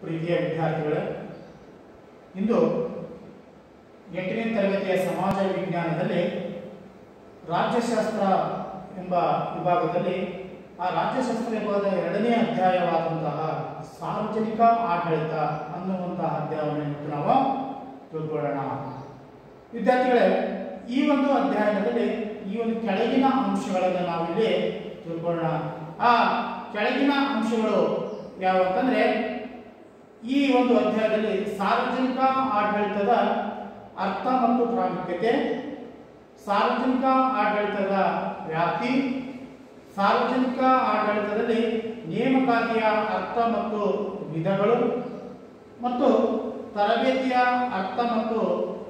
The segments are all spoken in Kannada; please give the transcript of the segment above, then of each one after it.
ಪ್ರೀತಿಯ ವಿದ್ಯಾರ್ಥಿಗಳೇ ಇಂದು ಎಂಟನೇ ತರಗತಿಯ ಸಮಾಜ ವಿಜ್ಞಾನದಲ್ಲಿ ರಾಜ್ಯಶಾಸ್ತ್ರ ಎಂಬ ವಿಭಾಗದಲ್ಲಿ ಆ ರಾಜ್ಯಶಾಸ್ತ್ರ ವಿಭಾಗದ ಎರಡನೇ ಅಧ್ಯಾಯವಾದಂತಹ ಸಾರ್ವಜನಿಕ ಆಡಳಿತ ಅನ್ನುವಂತಹ ಅಧ್ಯಾಯವನ್ನು ಇವತ್ತು ನಾವು ತಿಳ್ಕೊಳ್ಳೋಣ ವಿದ್ಯಾರ್ಥಿಗಳೇ ಈ ಒಂದು ಅಧ್ಯಾಯದಲ್ಲಿ ಈ ಒಂದು ಕೆಳಗಿನ ಅಂಶಗಳನ್ನು ನಾವಿಲ್ಲಿ ತಿಳ್ಕೊಳ್ಳೋಣ ಆ ಕೆಳಗಿನ ಅಂಶಗಳು ಯಾವಂತಂದ್ರೆ ಈ ಒಂದು ಅಧ್ಯಾಯದಲ್ಲಿ ಸಾರ್ವಜನಿಕ ಆಡಳಿತದ ಅರ್ಥ ಮತ್ತು ಪ್ರಾಮುಖ್ಯತೆ ಸಾರ್ವಜನಿಕ ಆಡಳಿತದ ವ್ಯಾಪ್ತಿ ಸಾರ್ವಜನಿಕ ಆಡಳಿತದಲ್ಲಿ ನೇಮಕಾತಿಯ ಅರ್ಥ ಮತ್ತು ವಿಧಗಳು ಮತ್ತು ತರಬೇತಿಯ ಅರ್ಥ ಮತ್ತು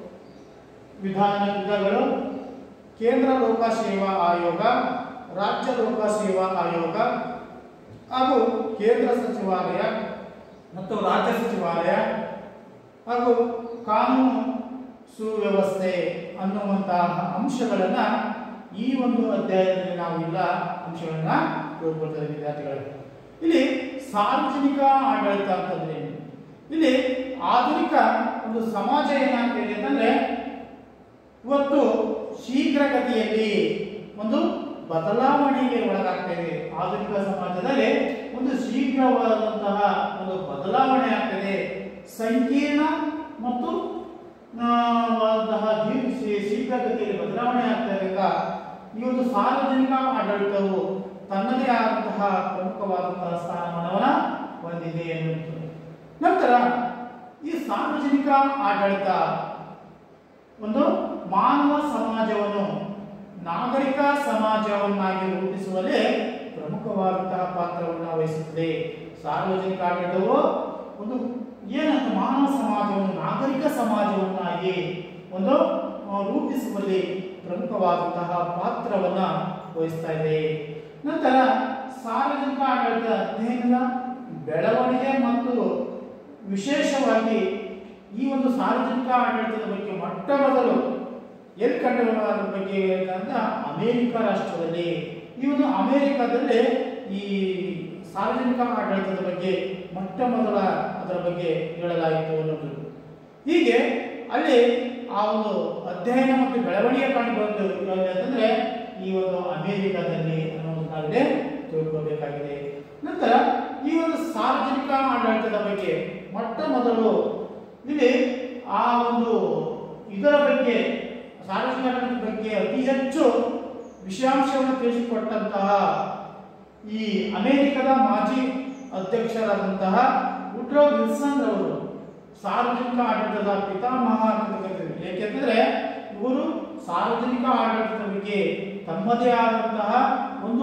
ವಿಧಾನ ವಿಧಗಳು ಕೇಂದ್ರ ಲೋಕ ಸೇವಾ ಆಯೋಗ ರಾಜ್ಯ ಲೋಕ ಸೇವಾ ಆಯೋಗ ಹಾಗೂ ಕೇಂದ್ರ ಸಚಿವಾಲಯ ಮತ್ತು ರಾಜ್ಯ ಸಚಿವಾಲಯ ಹಾಗೂ ಕಾನೂನು ಸುವ್ಯವಸ್ಥೆ ಅನ್ನುವಂತಹ ಅಂಶಗಳನ್ನ ಈ ಒಂದು ಅಧ್ಯಾಯದಲ್ಲಿ ನಾವು ಎಲ್ಲ ಅಂಶಗಳನ್ನ ತಿಳ್ಕೊಳ್ತೇವೆ ವಿದ್ಯಾರ್ಥಿಗಳು ಇಲ್ಲಿ ಸಾರ್ವಜನಿಕ ಆಡಳಿತ ಅಂತಂದ್ರೆ ಏನು? ಇಲ್ಲಿ ಆಧುನಿಕ ಒಂದು ಸಮಾಜ ಏನಾಗ್ತಿದೆ ಅಂತಂದ್ರೆ ಇವತ್ತು ಶೀಘ್ರಗತಿಯಲ್ಲಿ ಒಂದು ಬದಲಾವಣೆಗೆ ಒಳಗಾಗ್ತದೆ ಆಧುನಿಕ ಸಮಾಜದಲ್ಲಿ ಒಂದು ಶೀಘ್ರವಾದಂತಹ ಒಂದು ಬದಲಾವಣೆ ಆಗ್ತದೆ ಸಂಕೀರ್ಣ ಮತ್ತು ಆ, ವಾದಂತಹ ದೀರ್ಘ ಶೀ- ಶೀಘ್ರಗತಿಯಲ್ಲಿ ಬದಲಾವಣೆ ಆಗ್ತದೆ ಈ ಒಂದು ಸಾರ್ವಜನಿಕ ಆಡಳಿತವು ತನ್ನದೇ ಆದಂತಹ ಪ್ರಮುಖವಾದಂತಹ ಸ್ಥಾನಮಾನವನ್ನ ಹೊಂದಿದೆ ಎನ್ನುವುದು ನಂತರ ಈ ಸಾರ್ವಜನಿಕ ಆಡಳಿತ ಒಂದು ಮಾನವ ಸಮಾಜವನ್ನು ನಾಗರಿಕ ಸಮಾಜವನ್ನಾಗಿ ರೂಪಿಸುವಲ್ಲಿ ಪ್ರಮುಖವಾದಂತಹ ಪಾತ್ರವನ್ನು ವಹಿಸುತ್ತದೆ ಸಾರ್ವಜನಿಕ ಆಡಳಿತವು ಒಂದು ಏನಂತ ಮಾನವ ಸಮಾಜವನ್ನು ನಾಗರಿಕ ಸಮಾಜವನ್ನಾಗಿ ಒಂದು ಆ, ರೂಪಿಸುವಲ್ಲಿ ಪ್ರಮುಖವಾದಂತಹ ಪಾತ್ರವನ್ನ ವಹಿಸ್ತಾ ಇದೆ ನಂತರ ಸಾರ್ವಜನಿಕ ಆಡಳಿತ ಅಧ್ಯಯನದ ಬೆಳವಣಿಗೆ ಮತ್ತು ವಿಶೇಷವಾಗಿ ಈ ಒಂದು ಸಾರ್ವಜನಿಕ ಆಡಳಿತದ ಬಗ್ಗೆ ಮೊಟ್ಟ ಮೊದಲು ಎಲ್ಲಿ ಕಂಡುಬರೋದ್ರ ಬಗ್ಗೆ ಹೇಳ್ತಂದ್ರೆ ಅಮೇರಿಕ ರಾಷ್ಟ್ರದಲ್ಲಿ ಈ ಒಂದು ಅಮೇರಿಕಾದಲ್ಲಿ ಈ ಸಾರ್ವಜನಿಕ ಆಡಳಿತದ ಬಗ್ಗೆ ಮೊಟ್ಟ ಮೊದಲ ಅದರ ಬಗ್ಗೆ ಹೇಳಲಾಯಿತು ಅನ್ನೋದು ಹೀಗೆ ಅಲ್ಲಿ ಆ ಒಂದು ಅಧ್ಯಯನ ಮತ್ತು ಬೆಳವಣಿಗೆ ಕಂಡು ಬಂದು ಅಂತಂದ್ರೆ ಈ ಒಂದು ಅಮೇರಿಕಾದಲ್ಲಿ ಅನ್ನೋದು ನಾವಿಲ್ಲಿ ತಿಳ್ಕೊಬೇಕಾಗಿದೆ ನಂತರ ಈ ಒಂದು ಸಾರ್ವಜನಿಕ ಆಡಳಿತದ ಬಗ್ಗೆ ಮೊಟ್ಟ ಮೊದಲು ಇಲ್ಲಿ ಆ ಒಂದು ಇದರ ಬಗ್ಗೆ ಸಾರ್ವಜನಿಕ ಆಡಳಿತದ ಬಗ್ಗೆ ಅತಿ ಹೆಚ್ಚು ವಿಷಯಾಂಶವನ್ನು ತಿಳಿಸಿಕೊಟ್ಟಂತಹ ಈ ಅಮೆರಿಕದ ಮಾಜಿ ಅಧ್ಯಕ್ಷರಾದಂತಹ ವುಡ್ರೋ ವಿಲ್ಸನ್ ಅವರು ಸಾರ್ವಜನಿಕ ಆಡಳಿತದ ಪಿತಾಮಹ ಅಂತ ಕರೀತಾರೆ ಏಕೆಂದರೆ ಇವರು ಸಾರ್ವಜನಿಕ ಆಡಳಿತದ ಬಗ್ಗೆ ತಮ್ಮದೇ ಆದಂತಹ ಒಂದು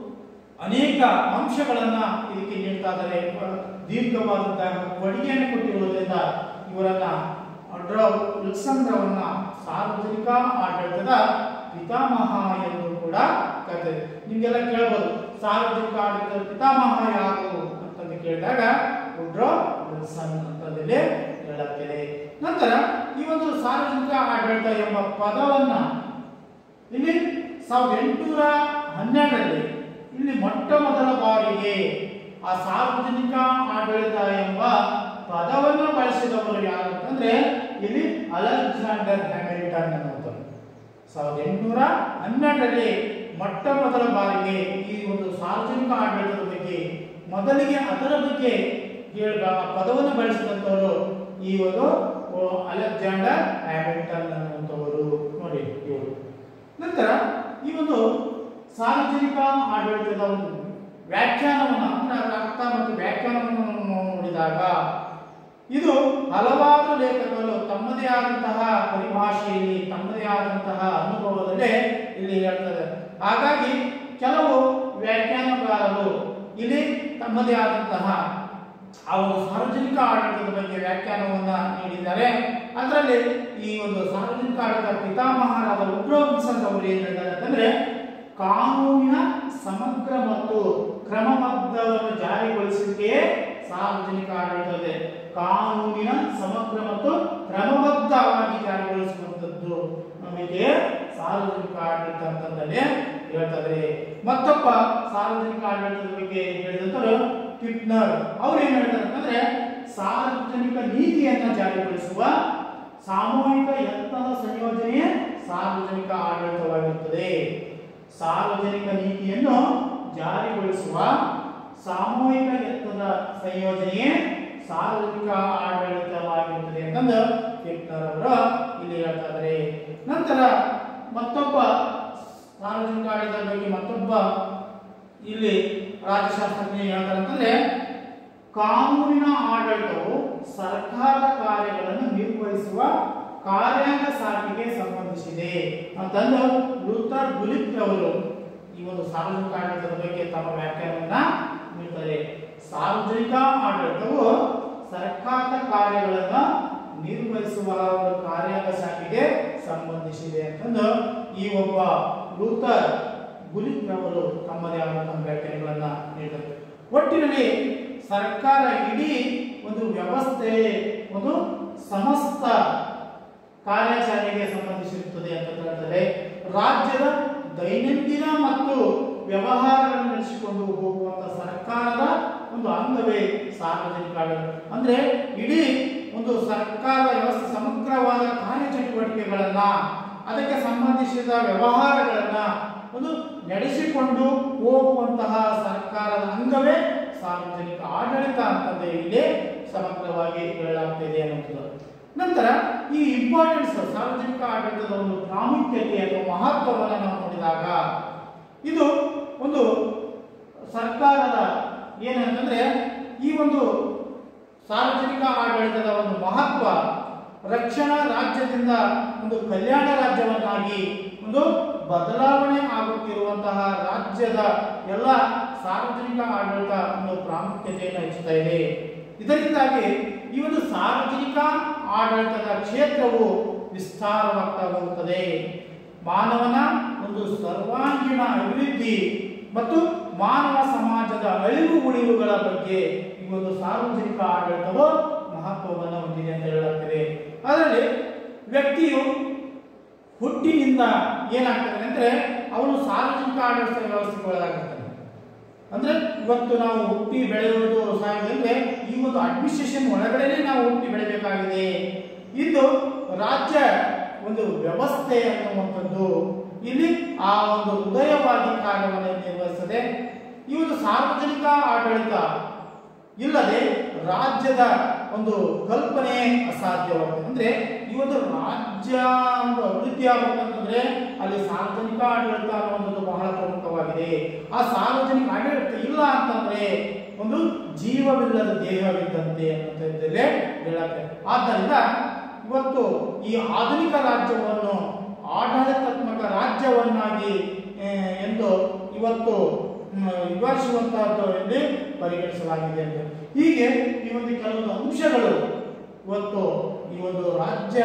ಅನೇಕ ಅಂಶಗಳನ್ನ ಇದಕ್ಕೆ ನೀಡ್ತಾ ಇದ್ದಾರೆ ದೀರ್ಘವಾದಂತಹ ಕೊಡುಗೆಯನ್ನು ಕೊಟ್ಟಿರುವುದರಿಂದ ಇವರನ್ನ ಡ್ರಾ ವಿಲ್ಸನ್ ರವರನ್ನ ಸಾರ್ವಜನಿಕ ಆಡಳಿತದ ಪಿತಾಮಹ ಎಂದು ಕೂಡ ಕರೀತಾರೆ ನಿಮಗೆಲ್ಲ ಕೇಳ್ಬೋದು ಸಾರ್ವಜನಿಕ ಆಡಳಿತದ ಪಿತಾಮಹ ಯಾರು ಅಂತಂದು ಕೇಳಿದಾಗ ವುಡ್ರೋ ವಿಲ್ಸನ್ ಅಂತಂದೇಳಿ ಹೇಳಲಾಗ್ತಿದೆ ನಂತರ ಈ ಒಂದು ಸಾರ್ವಜನಿಕ ಆಡಳಿತ ಎಂಬ ಪದವನ್ನ ಇಲ್ಲಿ ಸಾವಿರದ ಎಂಟುನೂರ ಹನ್ನೆರಡರಲ್ಲಿ ಇಲ್ಲಿ ಮೊಟ್ಟ ಮೊದಲ ಬಾರಿಗೆ ಆ ಸಾರ್ವಜನಿಕ ಆಡಳಿತ ಎಂಬ ಪದವನ್ನು ಬಳಸಿದವರು ಯಾರು ಅಂತಂದ್ರೆ ಇಲ್ಲಿ ಅಲೆಕ್ಸಾಂಡರ್ ಹ್ಯಾಮಿಲ್ಟನ್ ಅನ್ನುವಂಥವ್ರು ಸಾವಿರದ ಎಂಟುನೂರ ಹನ್ನೆರಡರಲ್ಲಿ ಮೊಟ್ಟ ಮೊದಲ ಬಾರಿಗೆ ಈ ಒಂದು ಸಾರ್ವಜನಿಕ ಆಡಳಿತದ ಬಗ್ಗೆ ಮೊದಲಿಗೆ ಅದರ ಬಗ್ಗೆ ಹೇಳ ಆ ಪದವನ್ನು ಬಳಸಿದಂಥವರು ಈ ಒಂದು ಓ, ಅಲೆಕ್ಸಾಂಡರ್ ಹ್ಯಾಮಿಲ್ಟನ್ ಅನ್ನುವಂಥವರು ನೋಡಿ ಇವರು ನಂತರ ಈ ಒಂದು ಸಾರ್ವಜನಿಕ ಆಡಳಿತದ ಒಂದು ವ್ಯಾಖ್ಯಾನವನ್ನು ಅಂದ್ರೆ ಅದರ ಅರ್ಥ ಮತ್ತು ವ್ಯಾಖ್ಯಾನವನ್ನು ನಾವು ನೋಡಿದಾಗ ಇದು ಹಲವಾರು ಲೇಖಕರು ತಮ್ಮದೇ ಆದಂತಹ ಪರಿಭಾಷೆಯಲ್ಲಿ ತಮ್ಮದೇ ಆದಂತಹ ಅನುಭವದಲ್ಲೇ ಇಲ್ಲಿ ಹೇಳ್ತಾರೆ ಹಾಗಾಗಿ ಕೆಲವು ವ್ಯಾಖ್ಯಾನಗಾರರು ಇಲ್ಲಿ ತಮ್ಮದೇ ಆದಂತಹ ಆ ಒಂದು ಸಾರ್ವಜನಿಕ ಆಡಳಿತದ ಬಗ್ಗೆ ವ್ಯಾಖ್ಯಾನವನ್ನ ನೀಡಿದ್ದಾರೆ ಅದರಲ್ಲಿ ಈ ಒಂದು ಸಾರ್ವಜನಿಕ ಆಡಳಿತ ಪಿತಾಮಹರಾದ ಉಗ್ರೋ ವಿಲ್ಸನ್ ಅವರು ಏನ್ ಹೇಳಿದ್ದಾರೆ ಅಂತಂದ್ರೆ ಕಾನೂನಿನ ಸಮಗ್ರ ಮತ್ತು ಕ್ರಮಬದ್ಧವನ್ನು ಜಾರಿಗೊಳಿಸುವಿಕೆಯೇ ಸಾರ್ವಜನಿಕ ಆಡಳಿತವಿದೆ ಕಾನೂನಿನ ಸಮಗ್ರ ಮತ್ತು ಕ್ರಮಬದ್ಧವಾಗಿ ಜಾರಿಗೊಳಿಸುವಂತದ್ದು ನಮಗೆ ಸಾರ್ವಜನಿಕ ಆಡಳಿತ ಅಂತಂದಲ್ಲಿ ಹೇಳ್ತಾರೆ ಮತ್ತೊಬ್ಬ ಸಾರ್ವಜನಿಕ ಆಡಳಿತದ ಬಗ್ಗೆ ಹೇಳಿದಂತರು ಕಿಪ್ನರ್ ಅವ್ರು ಏನ್ ಹೇಳ್ತಾರೆ ಅಂತಂದ್ರೆ ಸಾರ್ವಜನಿಕ ನೀತಿಯನ್ನು ಜಾರಿಗೊಳಿಸುವ ಸಾಮೂಹಿಕ ಯತ್ನದ ಸಂಯೋಜನೆಯೇ ಸಾರ್ವಜನಿಕ ಆಡಳಿತವಾಗಿರುತ್ತದೆ ಸಾರ್ವಜನಿಕ ನೀತಿಯನ್ನು ಜಾರಿಗೊಳಿಸುವ ಸಾಮೂಹಿಕ ಯತ್ನದ ಸಂಯೋಜನೆಯೇ ಸಾರ್ವಜನಿಕ ಆಡಳಿತವಾಗಿರುತ್ತದೆ ಅಂತಂದು ಫಿಟ್ನರ್ ಅವರು ಇಲ್ಲಿ ಹೇಳ್ತಾ ಇದ್ದಾರೆ ನಂತರ ಮತ್ತೊಬ್ಬ ಸಾರ್ವಜನಿಕ ಆಡಳಿತದ ಬಗ್ಗೆ ಮತ್ತೊಬ್ಬ ಇಲ್ಲಿ ರಾಜ್ಯಶಾಸ್ತ್ರಜ್ಞ ಹೇಳ್ತಾರೆ ಅಂತಂದ್ರೆ ಕಾನೂನಿನ ಆಡಳಿತವು ಸರ್ಕಾರದ ಕಾರ್ಯಗಳನ್ನು ನಿರ್ವಹಿಸುವ ಕಾರ್ಯಾಂಗ ಸಾಟಿಗೆ ಸಂಬಂಧಿಸಿದೆ ಅಂತಂದು ಲೂಥರ್ ಗುಲಿತ್ ಅವರು ಈ ಒಂದು ಸಾರ್ವಜನಿಕ ಆಡಳಿತದ ಬಗ್ಗೆ ತಮ್ಮ ವ್ಯಾಖ್ಯಾನವನ್ನ ನೀಡ್ತಾರೆ ಸಾರ್ವಜನಿಕ ಆಡಳಿತವು ಸರ್ಕಾರದ ಕಾರ್ಯಗಳನ್ನು ನಿರ್ವಹಿಸುವ ಒಂದು ಕಾರ್ಯಾಂಗ ಶಾಖೆಗೆ ಸಂಬಂಧಿಸಿದೆ ಅಂತಂದು ಈ ಒಬ್ಬ ಲೂಥರ್ ಗುಲಿತ್ ಅವರು ತಮ್ಮದೇ ಆದಂತಹ ವ್ಯಾಖ್ಯಾನಗಳನ್ನ ನೀಡಿದರು ಒಟ್ಟಿನಲ್ಲಿ ಸರ್ಕಾರ ಇಡೀ ಒಂದು ವ್ಯವಸ್ಥೆ ಒಂದು ಸಮಸ್ತ ಕಾರ್ಯಾಚರಣೆಗೆ ಸಂಬಂಧಿಸಿರುತ್ತದೆ ಅಂತ ಹೇಳ್ತಾರೆ ರಾಜ್ಯದ ದೈನಂದಿನ ಮತ್ತು ವ್ಯವಹಾರಗಳನ್ನು ನಡೆಸಿಕೊಂಡು ಹೋಗುವಂತ ಸರ್ಕಾರದ ಒಂದು ಅಂಗವೇ ಸಾರ್ವಜನಿಕ ಆಡಳಿತ ಅಂದ್ರೆ ಇಡೀ ಒಂದು ಸರ್ಕಾರದ ವ್ಯವಸ್ಥೆ ಸಮಗ್ರವಾದ ಕಾರ್ಯಚಟುವಟಿಕೆಗಳನ್ನ ಅದಕ್ಕೆ ಸಂಬಂಧಿಸಿದ ವ್ಯವಹಾರಗಳನ್ನ ಒಂದು ನಡೆಸಿಕೊಂಡು ಹೋಗುವಂತಹ ಸರ್ಕಾರದ ಅಂಗವೇ ಸಾರ್ವಜನಿಕ ಆಡಳಿತ ಅಂತಂದೇ ಇಲ್ಲಿ ಸಮಗ್ರವಾಗಿ ಹೇಳಲಾಗ್ತಿದೆ ಅನ್ನುವಂಥದ್ದು ನಂತರ ಈ ಇಂಪಾರ್ಟೆನ್ಸ್ ಸಾರ್ವಜನಿಕ ಆಡಳಿತದ ಒಂದು ಪ್ರಾಮುಖ್ಯತೆ ಅಥವಾ ಮಹತ್ವವನ್ನು ನಾವು ನೋಡಿದಾಗ ಇದು ಒಂದು ಸರ್ಕಾರದ ಏನಂತಂದ್ರೆ ಈ ಒಂದು ಸಾರ್ವಜನಿಕ ಆಡಳಿತದ ಒಂದು ಮಹತ್ವ ರಕ್ಷಣಾ ರಾಜ್ಯದಿಂದ ಒಂದು ಕಲ್ಯಾಣ ರಾಜ್ಯವನ್ನಾಗಿ ಒಂದು ಬದಲಾವಣೆ ಆಗುತ್ತಿರುವಂತಹ ರಾಜ್ಯದ ಎಲ್ಲ ಸಾರ್ವಜನಿಕ ಆಡಳಿತ ಒಂದು ಪ್ರಾಮುಖ್ಯತೆಯನ್ನು ಹೆಚ್ಚುತ್ತಾ ಇದೆ ಇದರಿಂದಾಗಿ ಈ ಒಂದು ಸಾರ್ವಜನಿಕ ಆಡಳಿತದ ಕ್ಷೇತ್ರವು ವಿಸ್ತಾರವಾಗ್ತಾ ಹೋಗುತ್ತದೆ ಮಾನವನ ಒಂದು ಸರ್ವಾಂಗೀಣ ಅಭಿವೃದ್ಧಿ ಮತ್ತು ಮಾನವ ಸಮಾಜದ ಅಳಿವು ಉಳಿವುಗಳ ಬಗ್ಗೆ ಈ ಒಂದು ಸಾರ್ವಜನಿಕ ಆಡಳಿತವು ಮಹತ್ವವನ್ನು ಹೊಂದಿದೆ ಅಂತ ಹೇಳಲಾಗ್ತದೆ ಅದರಲ್ಲಿ ವ್ಯಕ್ತಿಯು ಹುಟ್ಟಿನಿಂದ ಏನಾಗ್ತದೆ ಅಂದ್ರೆ ಅವನು ಸಾರ್ವಜನಿಕ ಆಡಳಿತ ವ್ಯವಸ್ಥೆಗೆ ಒಳಗಾಗ್ತಾನೆ ಅಂದ್ರೆ ಇವತ್ತು ನಾವು ಹುಟ್ಟಿ ಬೆಳೆಯುವುದು ಸಾಧ್ಯಂದ್ರೆ ಈ ಒಂದು ಅಡ್ಮಿನಿಸ್ಟ್ರೇಷನ್ ಒಳಗಡೆನೆ ನಾವು ಹುಟ್ಟಿ ಬೆಳೆಯಬೇಕಾಗಿದೆ ಇದು ರಾಜ್ಯ ಒಂದು ವ್ಯವಸ್ಥೆ ಅನ್ನುವಂಥದ್ದು ಇಲ್ಲಿ ಆ ಒಂದು ಹೃದಯವಾಗಿ ಕಾರ್ಯವನ್ನು ನಿರ್ವಹಿಸದೆ ಈ ಒಂದು ಸಾರ್ವಜನಿಕ ಆಡಳಿತ ಇಲ್ಲದೆ ರಾಜ್ಯದ ಒಂದು ಕಲ್ಪನೆ ಅಸಾಧ್ಯವಾಗಿದೆ ಅಂದ್ರೆ ಈ ಒಂದು ರಾಜ್ಯ ಒಂದು ಅಭಿವೃದ್ಧಿ ಆಗಬೇಕಂತಂದ್ರೆ ಅಲ್ಲಿ ಸಾರ್ವಜನಿಕ ಆಡಳಿತ ಅನ್ನುವಂಥದ್ದು ಬಹಳ ಪ್ರಮುಖವಾಗಿದೆ ಆ ಸಾರ್ವಜನಿಕ ಆಡಳಿತ ಇಲ್ಲ ಅಂತಂದ್ರೆ ಒಂದು ಜೀವವಿಲ್ಲದ ದೇಹವಿದ್ದಂತೆ ಅನ್ನುವಂಥದ್ದಲ್ಲೇ ಹೇಳಕ್ಕೆ ಆದ್ದರಿಂದ ಇವತ್ತು ಈ ಆಧುನಿಕ ರಾಜ್ಯವನ್ನು ಆಡಳಿತಾತ್ಮಕ ರಾಜ್ಯವನ್ನಾಗಿ ಆ, ಎಂದು ಇವತ್ತು ಮ್, ವಿವರಿಸುವಂತಹದ್ದು ಇಲ್ಲಿ ಪರಿಗಣಿಸಲಾಗಿದೆ ಅಂತ ಹೀಗೆ ಈ ಒಂದು ಕೆಲವೊಂದು ಅಂಶಗಳು ಇವತ್ತು ಈ ಒಂದು ರಾಜ್ಯ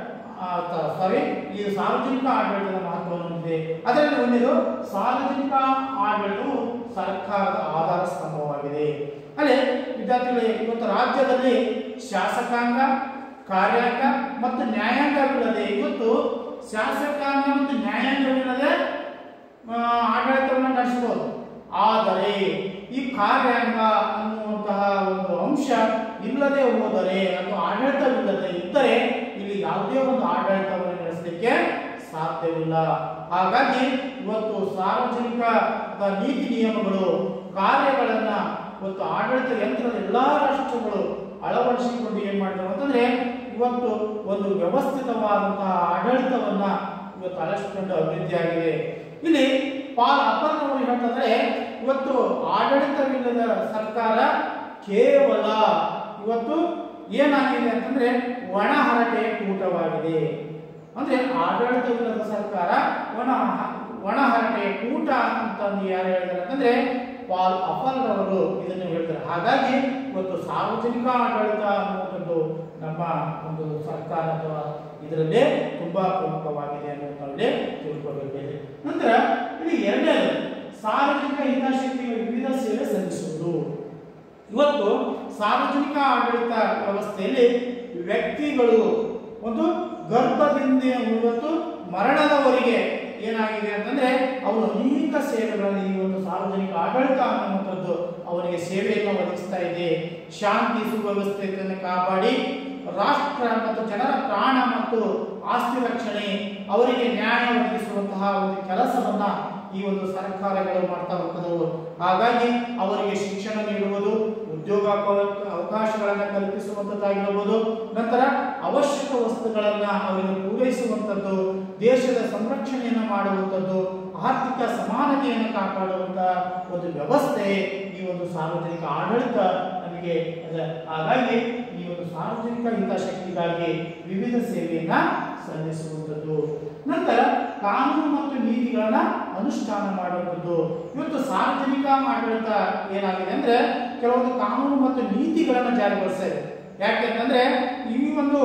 ಸಾರಿ ಈ ಸಾರ್ವಜನಿಕ ಆಡಳಿತದ ಮಹತ್ವವನ್ನು ಹೊಂದಿದೆ ಅದರಲ್ಲಿ ಒಂದೇದು ಸಾರ್ವಜನಿಕ ಆಡಳಿತವು ಸರ್ಕಾರದ ಆಧಾರ ಸ್ತಂಭವಾಗಿದೆ ಅಲ್ಲೇ ವಿದ್ಯಾರ್ಥಿಗಳೇ ಇವತ್ತು ರಾಜ್ಯದಲ್ಲಿ ಶಾಸಕಾಂಗ ಕಾರ್ಯಾಂಗ ಮತ್ತು ನ್ಯಾಯಾಂಗವಿಲ್ಲದೆ ಇವತ್ತು ಶಾಸಕಾಂಗ ಮತ್ತು ನ್ಯಾಯಾಂಗವಿಲ್ಲದೆ ಆ, ಆಡಳಿತವನ್ನು ನಡೆಸಬಹುದು ಆದರೆ ಈ ಕಾರ್ಯಾಂಗ ಅನ್ನುವಂತಹ ಒಂದು ಅಂಶ ಇಲ್ಲದೆ ಹೋದರೆ ಅಥವಾ ಆಡಳಿತವಿಲ್ಲದೆ ಇದ್ದರೆ ಇಲ್ಲಿ ಯಾವುದೇ ಒಂದು ಆಡಳಿತವನ್ನು ನಡೆಸಲಿಕ್ಕೆ ಸಾಧ್ಯವಿಲ್ಲ ಹಾಗಾಗಿ ಇವತ್ತು ಸಾರ್ವಜನಿಕ ನೀತಿ ನಿಯಮಗಳು ಕಾರ್ಯಗಳನ್ನ ಇವತ್ತು ಆಡಳಿತ ಯಂತ್ರದ ಎಲ್ಲಾ ರಾಷ್ಟ್ರಗಳು ಅಳವಡಿಸಿಕೊಂಡು ಏನ್ ಮಾಡ್ತಾರೆ ಅಂತಂದ್ರೆ ಇವತ್ತು ಒಂದು ವ್ಯವಸ್ಥಿತವಾದಂತಹ ಆಡಳಿತವನ್ನ ಇವತ್ತು ಅಳವಡಿಸಿಕೊಂಡು ಅಭಿವೃದ್ಧಿಯಾಗಿದೆ ಇಲ್ಲಿ ಪಾಲ್ ಅಪರ್ಣವರು ಹೇಳ್ತಂದ್ರೆ ಇವತ್ತು ಆಡಳಿತವಿಲ್ಲದ ಸರ್ಕಾರ ಕೇವಲ ಇವತ್ತು ಏನಾಗಿದೆ ಅಂತಂದ್ರೆ ಒಣಹರಟೆಯ ಕೂಟವಾಗಿದೆ ಅಂದ್ರೆ ಆಡಳಿತವಿಲ್ಲದ ಸರ್ಕಾರ ಒಣ ಒಣಹರಟೆಯ ಕೂಟ ಅಂತಂದು ಯಾರು ಹೇಳ್ತಾರೆ ಅಂತಂದ್ರೆ ಪಾಲ್ ಅಫಲ್ರವರು ಇದನ್ನು ಹೇಳ್ತಾರೆ ಹಾಗಾಗಿ ಇವತ್ತು ಸಾರ್ವಜನಿಕ ಆಡಳಿತ ಅನ್ನುವಂಥದ್ದು ನಮ್ಮ ಒಂದು ಸರ್ಕಾರ ಅಥವಾ ಇದರಲ್ಲೇ ತುಂಬಾ ಪ್ರಮುಖವಾಗಿದೆ ಅನ್ನೋದ್ರಲ್ಲಿ ತಿಳ್ಕೊಬೇಕಾಗಿದೆ ನಂತರ ಇಲ್ಲಿ ಎರಡನೇದು ಸಾರ್ವಜನಿಕ ಹಿತಾಸಕ್ತಿಗಳ ವಿವಿಧ ಸೇವೆ ಸಲ್ಲಿಸುವುದು ಇವತ್ತು ಸಾರ್ವಜನಿಕ ಆಡಳಿತ ವ್ಯವಸ್ಥೆಯಲ್ಲಿ ವ್ಯಕ್ತಿಗಳು ಒಂದು ಗರ್ಭದಿಂದ ಇವತ್ತು ಮರಣದವರೆಗೆ ಏನಾಗಿದೆ ಅಂತಂದ್ರೆ ಅವರು ಅನೇಕ ಸೇವೆಗಳಲ್ಲಿ ಈ ಒಂದು ಸಾರ್ವಜನಿಕ ಆಡಳಿತ ಅನ್ನುವಂಥದ್ದು ಅವರಿಗೆ ಸೇವೆಯನ್ನು ಒದಗಿಸ್ತಾ ಇದೆ ಶಾಂತಿ ಸುವ್ಯವಸ್ಥೆಯನ್ನು ಕಾಪಾಡಿ ರಾಷ್ಟ್ರ ಮತ್ತು ಜನರ ಪ್ರಾಣ ಮತ್ತು ಆಸ್ತಿ ರಕ್ಷಣೆ ಅವರಿಗೆ ನ್ಯಾಯ ಒದಗಿಸುವಂತಹ ಒಂದು ಕೆಲಸವನ್ನ ಈ ಒಂದು ಸರ್ಕಾರಗಳು ಮಾಡ್ತಾ ಹೋಗ್ತದವು ಹಾಗಾಗಿ ಅವರಿಗೆ ಶಿಕ್ಷಣ ನೀಡುವುದು ಉದ್ಯೋಗ ಅವಕಾಶಗಳನ್ನು ಕಲ್ಪಿಸುವಂಥದ್ದಾಗಿರಬಹುದು ನಂತರ ಅವಶ್ಯಕ ವಸ್ತುಗಳನ್ನು ಅವರಿಗೆ ಪೂರೈಸುವಂಥದ್ದು ದೇಶದ ಸಂರಕ್ಷಣೆಯನ್ನು ಮಾಡುವಂಥದ್ದು ಆರ್ಥಿಕ ಸಮಾನತೆಯನ್ನು ಕಾಪಾಡುವಂತ ಒಂದು ವ್ಯವಸ್ಥೆ ಈ ಒಂದು ಸಾರ್ವಜನಿಕ ಆಡಳಿತ ನಮಗೆ ಇದೆ. ಹಾಗಾಗಿ ಈ ಒಂದು ಸಾರ್ವಜನಿಕ ಹಿತಾಸಕ್ತಿಗಾಗಿ ವಿವಿಧ ಸೇವೆಯನ್ನ ಸಲ್ಲಿಸುವಂಥದ್ದು ನಂತರ ಕಾನೂನು ಮತ್ತು ನೀತಿಗಳನ್ನ ಅನುಷ್ಠಾನ ಮಾಡುವಂಥದ್ದು ಇವತ್ತು ಸಾರ್ವಜನಿಕ ಆಡಳಿತ ಏನಾಗಿದೆ ಅಂದ್ರೆ ಕೆಲವೊಂದು ಕಾನೂನು ಮತ್ತು ನೀತಿಗಳನ್ನ ಜಾರಿಗೊಳಿಸಿದೆ ಯಾಕೆಂತಂದ್ರೆ ಈ ಒಂದು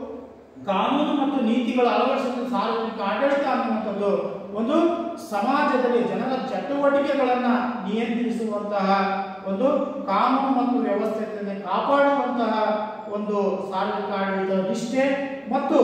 ಕಾನೂನು ಮತ್ತು ನೀತಿಗಳ ಅಳವಡಿಸಿದ ಸಾರ್ವಜನಿಕ ಆಡಳಿತ ಅನ್ನುವಂಥದ್ದು ಒಂದು ಸಮಾಜದಲ್ಲಿ ಜನರ ಚಟುವಟಿಕೆಗಳನ್ನ ನಿಯಂತ್ರಿಸುವಂತಹ ಒಂದು ಕಾನೂನು ಮತ್ತು ವ್ಯವಸ್ಥೆಯನ್ನು ಕಾಪಾಡುವಂತಹ ಒಂದು ಸಾರ್ವಜನಿಕ ಆಡಳಿತ ನಿಷ್ಠೆ ಮತ್ತು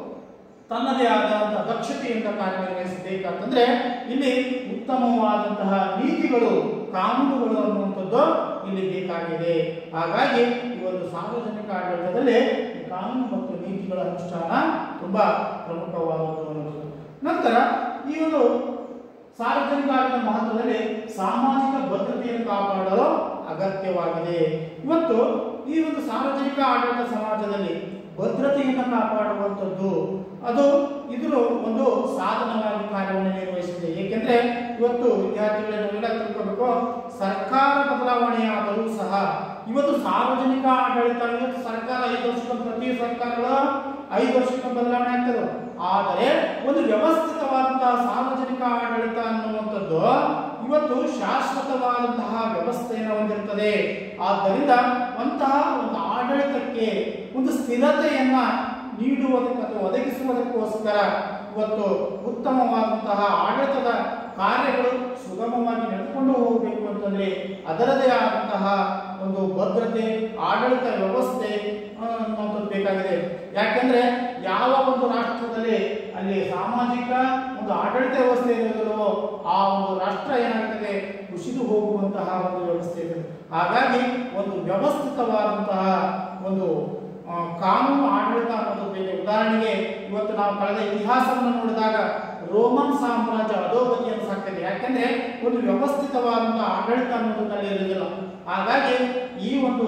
ತನ್ನದೇ ಆದಂತಹ ದಕ್ಷತೆಯಿಂದ ಕಾರ್ಯನಿರ್ವಹಿಸಬೇಕಂತಂದ್ರೆ ಇಲ್ಲಿ ಉತ್ತಮವಾದಂತಹ ನೀತಿಗಳು ಕಾನೂನುಗಳು ಅನ್ನುವಂಥದ್ದು ಇಲ್ಲಿ ಬೇಕಾಗಿದೆ ಹಾಗಾಗಿ ಈ ಒಂದು ಸಾರ್ವಜನಿಕ ಆಡಳಿತದಲ್ಲಿ ಈ ಕಾನೂನು ಮತ್ತು ನೀತಿಗಳ ಅನುಷ್ಠಾನ ತುಂಬಾ ಪ್ರಮುಖವಾದದ್ದು ಅನ್ನೋದು ನಂತರ ಈ ಒಂದು ಸಾರ್ವಜನಿಕ ಆಡಳಿತ ಮಹತ್ವದಲ್ಲಿ ಸಾಮಾಜಿಕ ಭದ್ರತೆಯನ್ನು ಕಾಪಾಡಲು ಅಗತ್ಯವಾಗಿದೆ ಇವತ್ತು ಈ ಒಂದು ಸಾರ್ವಜನಿಕ ಆಡಳಿತ ಸಮಾಜದಲ್ಲಿ ಭದ್ರತೆಯನ್ನು ಕಾಪಾಡುವಂಥದ್ದು ಅದು ಇದು ಒಂದು ಸಾಧನವಾಗಿ ಕಾರ್ಯವನ್ನು ನಿರ್ವಹಿಸಿದೆ ಏಕೆಂದ್ರೆ ಇವತ್ತು ವಿದ್ಯಾರ್ಥಿಗಳನ್ನೆಲ್ಲ ತಿಳ್ಕೋಬೇಕು ಸರ್ಕಾರ ಬದಲಾವಣೆಯಾದರೂ ಸಹ ಇವತ್ತು ಸಾರ್ವಜನಿಕ ಆಡಳಿತ ಇವತ್ತು ಸರ್ಕಾರ ಐದು ವರ್ಷಕ್ಕೆ ಪ್ರತಿ ಸರ್ಕಾರಗಳು ಐದು ವರ್ಷಕ್ಕೆ ಬದಲಾವಣೆ ಆಗ್ತದೆ ಆದರೆ ಒಂದು ವ್ಯವಸ್ಥಿತವಾದಂತಹ ಸಾರ್ವಜನಿಕ ಆಡಳಿತ ಅನ್ನುವಂಥದ್ದು ಇವತ್ತು ಶಾಶ್ವತವಾದಂತಹ ವ್ಯವಸ್ಥೆಯನ್ನು ಹೊಂದಿರುತ್ತದೆ ಆದ್ದರಿಂದ ಅಂತಹ ಒಂದು ಆಡಳಿತಕ್ಕೆ ಒಂದು ಸ್ಥಿರತೆಯನ್ನ ನೀಡುವುದಕ್ಕೆ ಅಥವಾ ಒದಗಿಸುವುದಕ್ಕೋಸ್ಕರ ಇವತ್ತು ಉತ್ತಮವಾದಂತಹ ಆಡಳಿತದ ಕಾರ್ಯಗಳು ಸುಗಮವಾಗಿ ನಡೆದುಕೊಂಡು ಹೋಗಬೇಕು ಅಂತಂದ್ರೆ ಅದರದೇ ಆದಂತಹ ಒಂದು ಭದ್ರತೆ ಆಡಳಿತ ವ್ಯವಸ್ಥೆ ಆ, ಅನ್ನುವಂಥದ್ದು ಬೇಕಾಗಿದೆ ಯಾಕೆಂದ್ರೆ ಯಾವ ಒಂದು ರಾಷ್ಟ್ರದಲ್ಲಿ ಅಲ್ಲಿ ಸಾಮಾಜಿಕ ಒಂದು ಆಡಳಿತ ವ್ಯವಸ್ಥೆ ಇರುವುದಿಲ್ಲವೋ ಆ ಒಂದು ರಾಷ್ಟ್ರ ಏನಾಗ್ತದೆ ಕುಸಿದು ಹೋಗುವಂತಹ ಒಂದು ವ್ಯವಸ್ಥೆ ಇದೆ ಹಾಗಾಗಿ ಒಂದು ವ್ಯವಸ್ಥಿತವಾದಂತಹ ಒಂದು ಆ, ಕಾನೂನು ಆಡಳಿತ ಅನ್ನೋದು ಬೇಕು ಉದಾಹರಣೆಗೆ ಇವತ್ತು ನಾವು ಕಳೆದ ಇತಿಹಾಸವನ್ನು ನೋಡಿದಾಗ ರೋಮನ್ ಸಾಮ್ರಾಜ್ಯ ಅಧೋಗತಿಯನ್ನು ಸಾಕ್ತದೆ ಯಾಕೆಂದ್ರೆ ಒಂದು ವ್ಯವಸ್ಥಿತವಾದಂತಹ ಆಡಳಿತ ಅನ್ನೋದು ಅಲ್ಲಿ ಇರುವುದಿಲ್ಲ ಹಾಗಾಗಿ ಈ ಒಂದು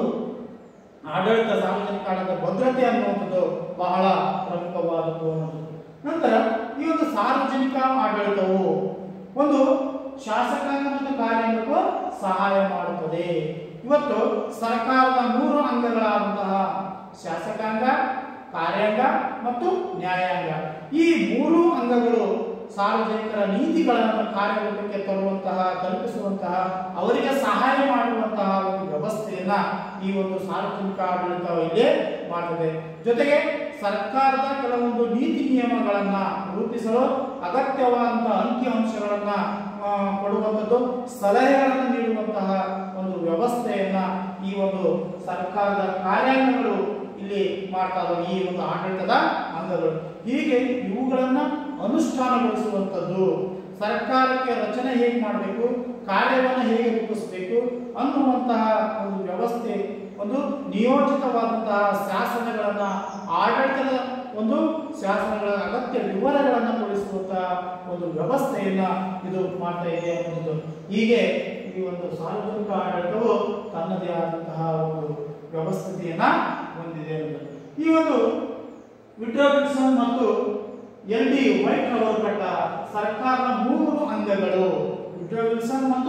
ಆಡಳಿತ ಸಾರ್ವಜನಿಕ ಆಡಳಿತ ಭದ್ರತೆ ಅನ್ನುವಂಥದ್ದು ಬಹಳ ಪ್ರಮುಖವಾದದ್ದು ಅನ್ನೋದು ನಂತರ ಈ ಒಂದು ಸಾರ್ವಜನಿಕ ಆಡಳಿತವು ಒಂದು ಶಾಸಕಾಂಗ ಮತ್ತು ಕಾರ್ಯಾಂಗಕ್ಕೂ ಸಹಾಯ ಮಾಡುತ್ತದೆ ಇವತ್ತು ಸರ್ಕಾರದ ಮೂರು ಅಂಗಗಳಾದಂತಹ ಶಾಸಕಾಂಗ ಕಾರ್ಯಾಂಗ ಮತ್ತು ನ್ಯಾಯಾಂಗ ಈ ಮೂರು ಅಂಗಗಳು ಸಾರ್ವಜನಿಕರ ನೀತಿಗಳನ್ನು ಕಾರ್ಯರೂಪಕ್ಕೆ ತರುವಂತಹ ತಲುಪಿಸುವಂತಹ ಅವರಿಗೆ ಸಹಾಯ ಮಾಡುವಂತಹ ಒಂದು ವ್ಯವಸ್ಥೆಯನ್ನ ಈ ಒಂದು ಸಾರ್ವಜನಿಕ ಆಡಳಿತ ಇಲ್ಲಿ ಮಾಡ್ತದೆ ಜೊತೆಗೆ ಸರ್ಕಾರದ ಕೆಲವೊಂದು ನೀತಿ ನಿಯಮಗಳನ್ನ ರೂಪಿಸಲು ಅಗತ್ಯವಾದಂತಹ ಅಂಕಿ ಅಂಶಗಳನ್ನ ಆ, ಕೊಡುವಂಥದ್ದು ಸಲಹೆಗಳನ್ನು ನೀಡುವಂತಹ ಒಂದು ವ್ಯವಸ್ಥೆಯನ್ನ ಈ ಒಂದು ಸರ್ಕಾರದ ಕಾರ್ಯಾಂಗಗಳು ಇಲ್ಲಿ ಮಾಡ್ತಾ ಇದಾವೆ ಈ ಒಂದು ಆಡಳಿತದ ಅಂಗಗಳು ಹೀಗೆ ಇವುಗಳನ್ನ ಅನುಷ್ಠಾನಗೊಳಿಸುವಂಥದ್ದು ಸರ್ಕಾರಕ್ಕೆ ರಚನೆ ಹೇಗೆ ಮಾಡಬೇಕು ಕಾರ್ಯವನ್ನು ಹೇಗೆ ರೂಪಿಸಬೇಕು ಅನ್ನುವಂತಹ ಒಂದು ವ್ಯವಸ್ಥೆ ಒಂದು ನಿಯೋಜಿತವಾದಂತಹ ಶಾಸನಗಳನ್ನ ಆಡಳಿತದ ಒಂದು ಶಾಸನಗಳ ಅಗತ್ಯ ವಿವರಗಳನ್ನು ಕೊಡಿಸುವಂತಹ ಒಂದು ವ್ಯವಸ್ಥೆಯನ್ನ ಇದು ಮಾಡ್ತಾ ಇದೆ ಅನ್ನೋದು ಹೀಗೆ ಈ ಒಂದು ಸಾರ್ವಜನಿಕ ಆಡಳಿತವು ತನ್ನದೇ ಆದಂತಹ ಒಂದು ವ್ಯವಸ್ಥೆಯನ್ನ ಹೊಂದಿದೆ ಅನ್ನೋದು ಈ ಒಂದು ವಿಡ್ರೋ ವಿಲ್ಸನ್ ಮತ್ತು ಎಲ್ ಡಿ ವೈಟ್ ಅವರು ಕಟ್ಟ ಸರ್ಕಾರದ ಮೂರು ಅಂಗಗಳು ವಿಡ್ರೋ ವಿಲ್ಸನ್ ಮತ್ತು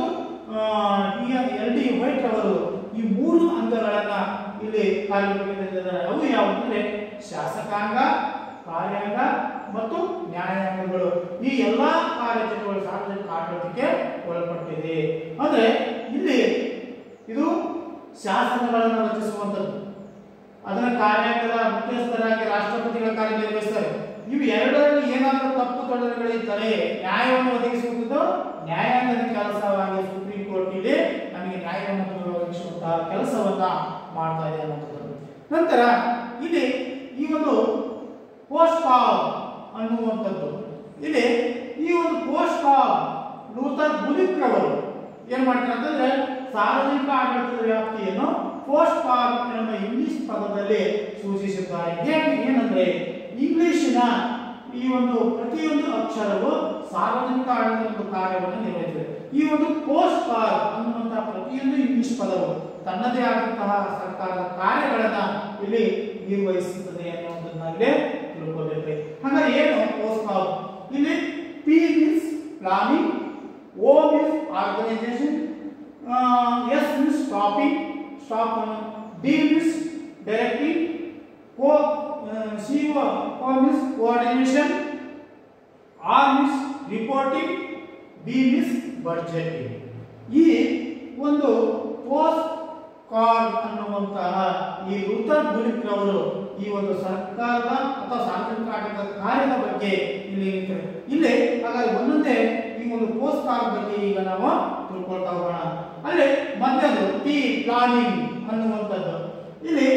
ಎಲ್ ಡಿ ವೈಟ್ ಅವರು ಈ ಮೂರು ಅಂಗಗಳನ್ನ ಇಲ್ಲಿ ಕಾರ್ಯನಿರ್ವಹಿಸಿದ್ದಾರೆ ಅವು ಯಾವುವು ಅಂದ್ರೆ ಶಾಸಕಾಂಗ ಕಾರ್ಯಾಂಗ ಮತ್ತು ನ್ಯಾಯಾಂಗಗಳು ಈ ಎಲ್ಲಾ ಕಾರ್ಯಚಟುವಟಿಕೆ ಸಾರ್ವಜನಿಕ ಆಡಳಿತಕ್ಕೆ ಒಳಪಟ್ಟಿದೆ ಅಂದ್ರೆ ಇಲ್ಲಿ ಇದು ಶಾಸನಗಳನ್ನು ರಚಿಸುವಂಥದ್ದು ಅದನ್ನ ಕಾರ್ಯಾಂಗದ ಮುಖ್ಯಸ್ಥರಾಗಿ ರಾಷ್ಟ್ರಪತಿಗಳ ಕಾರ್ಯನಿರ್ವಹಿಸ್ತಾರೆ ಇವು ಎರಡರಲ್ಲಿ ಏನಾದರೂ ತಪ್ಪು ತೊಡರುಗಳಿದ್ದರೆ ನ್ಯಾಯವನ್ನು ಒದಗಿಸುವುದು ನ್ಯಾಯಾಂಗದ ಕೆಲಸವಾಗಿ ಸುಪ್ರೀಂ ಕೋರ್ಟ್ ಇಲ್ಲಿ ನಮಗೆ ನ್ಯಾಯವನ್ನು ಒದಗಿಸುವಂತಹ ಕೆಲಸವನ್ನ ಮಾಡ್ತಾ ಇದೆ ಅನ್ನುವಂಥದ್ದು ನಂತರ ಇಲ್ಲಿ ಈ ಒಂದು ಪೋಸ್ಟ್ ಕಾಲ್ ಅನ್ನುವಂಥದ್ದು ಇಲ್ಲಿ ಈ ಒಂದು ಪೋಸ್ಟ್ ಕಾಲ್ ಲೂಥರ್ ಬುಲಿಕ್ ಅವರು ಏನ್ ಮಾಡ್ತಾರೆ ಅಂತಂದ್ರೆ ಸಾರ್ವಜನಿಕ ಆಡಳಿತದ ವ್ಯಾಪ್ತಿಯನ್ನು ಪೋಸ್ಟ್ ಪಾರ್ಕ್ ಎಂಬ ಇಂಗ್ಲಿಷ್ ಪದದಲ್ಲಿ ಸೂಚಿಸಿದ್ದಾರೆ ಹೇಗೆ ಏನಂದ್ರೆ ಇಂಗ್ಲಿಶಿನ ಈ ಒಂದು ಪ್ರತಿಯೊಂದು ಅಕ್ಷರವು ಸಾರ್ವಜನಿಕ ಆಡಳಿತದ ಒಂದು ಕಾರ್ಯವನ್ನು ನಿರ್ವಹಿಸಿದೆ ಈ ಒಂದು ಪೋಸ್ಟ್ ಪಾರ್ಕ್ ಅನ್ನುವಂತಹ ಪ್ರತಿಯೊಂದು ಇಂಗ್ಲಿಷ್ ಪದವು ತನ್ನದೇ ಆದಂತಹ ಸರ್ಕಾರದ ಕಾರ್ಯಗಳನ್ನ ಇಲ್ಲಿ ನಿರ್ವಹಿಸುತ್ತದೆ ಅನ್ನುವುದನ್ನ ಇಲ್ಲಿ ತಿಳ್ಕೊಬೇಕು ಹಾಗಾದ್ರೆ ಏನು ಪೋಸ್ಟ್ ಪಾರ್ಕ್ ಇಲ್ಲಿ P means planning O means organisation S means stopping stop D means directing co C O means coordination R means reporting B means budgeting ಈ ಒಂದು ಪೋಸ್ಟ್ ಕಾರ್ಡ್ ಅನ್ನುವಂತಹ ಈ ಉತ್ತರ್ ಗುಲಿಕ್ ರವರು ಈ ಒಂದು ಸರ್ಕಾರದ ಅಥವಾ ಸಾರ್ವಜನಿಕ ಆಡಳಿತದ ಕಾರ್ಯದ ಬಗ್ಗೆ ಇಲ್ಲಿ ಹೇಳ್ತಾರೆ. ಇಲ್ಲಿ ಹಾಗಾಗಿ ಒಂದೊಂದೇ ಈ ಒಂದು ಪೋಸ್ಟ್ ಕಾರ್ಡ್ ಬಗ್ಗೆ ಈಗ ನಾವು ತಿಳ್ಕೊಳ್ತಾ ಹೋಗೋಣ ಅಲ್ಲಿ ಮಧ್ಯದು ಟಿ ಪ್ಲಾನಿಂಗ್ ಅನ್ನುವಂಥದ್ದು ಇಲ್ಲಿ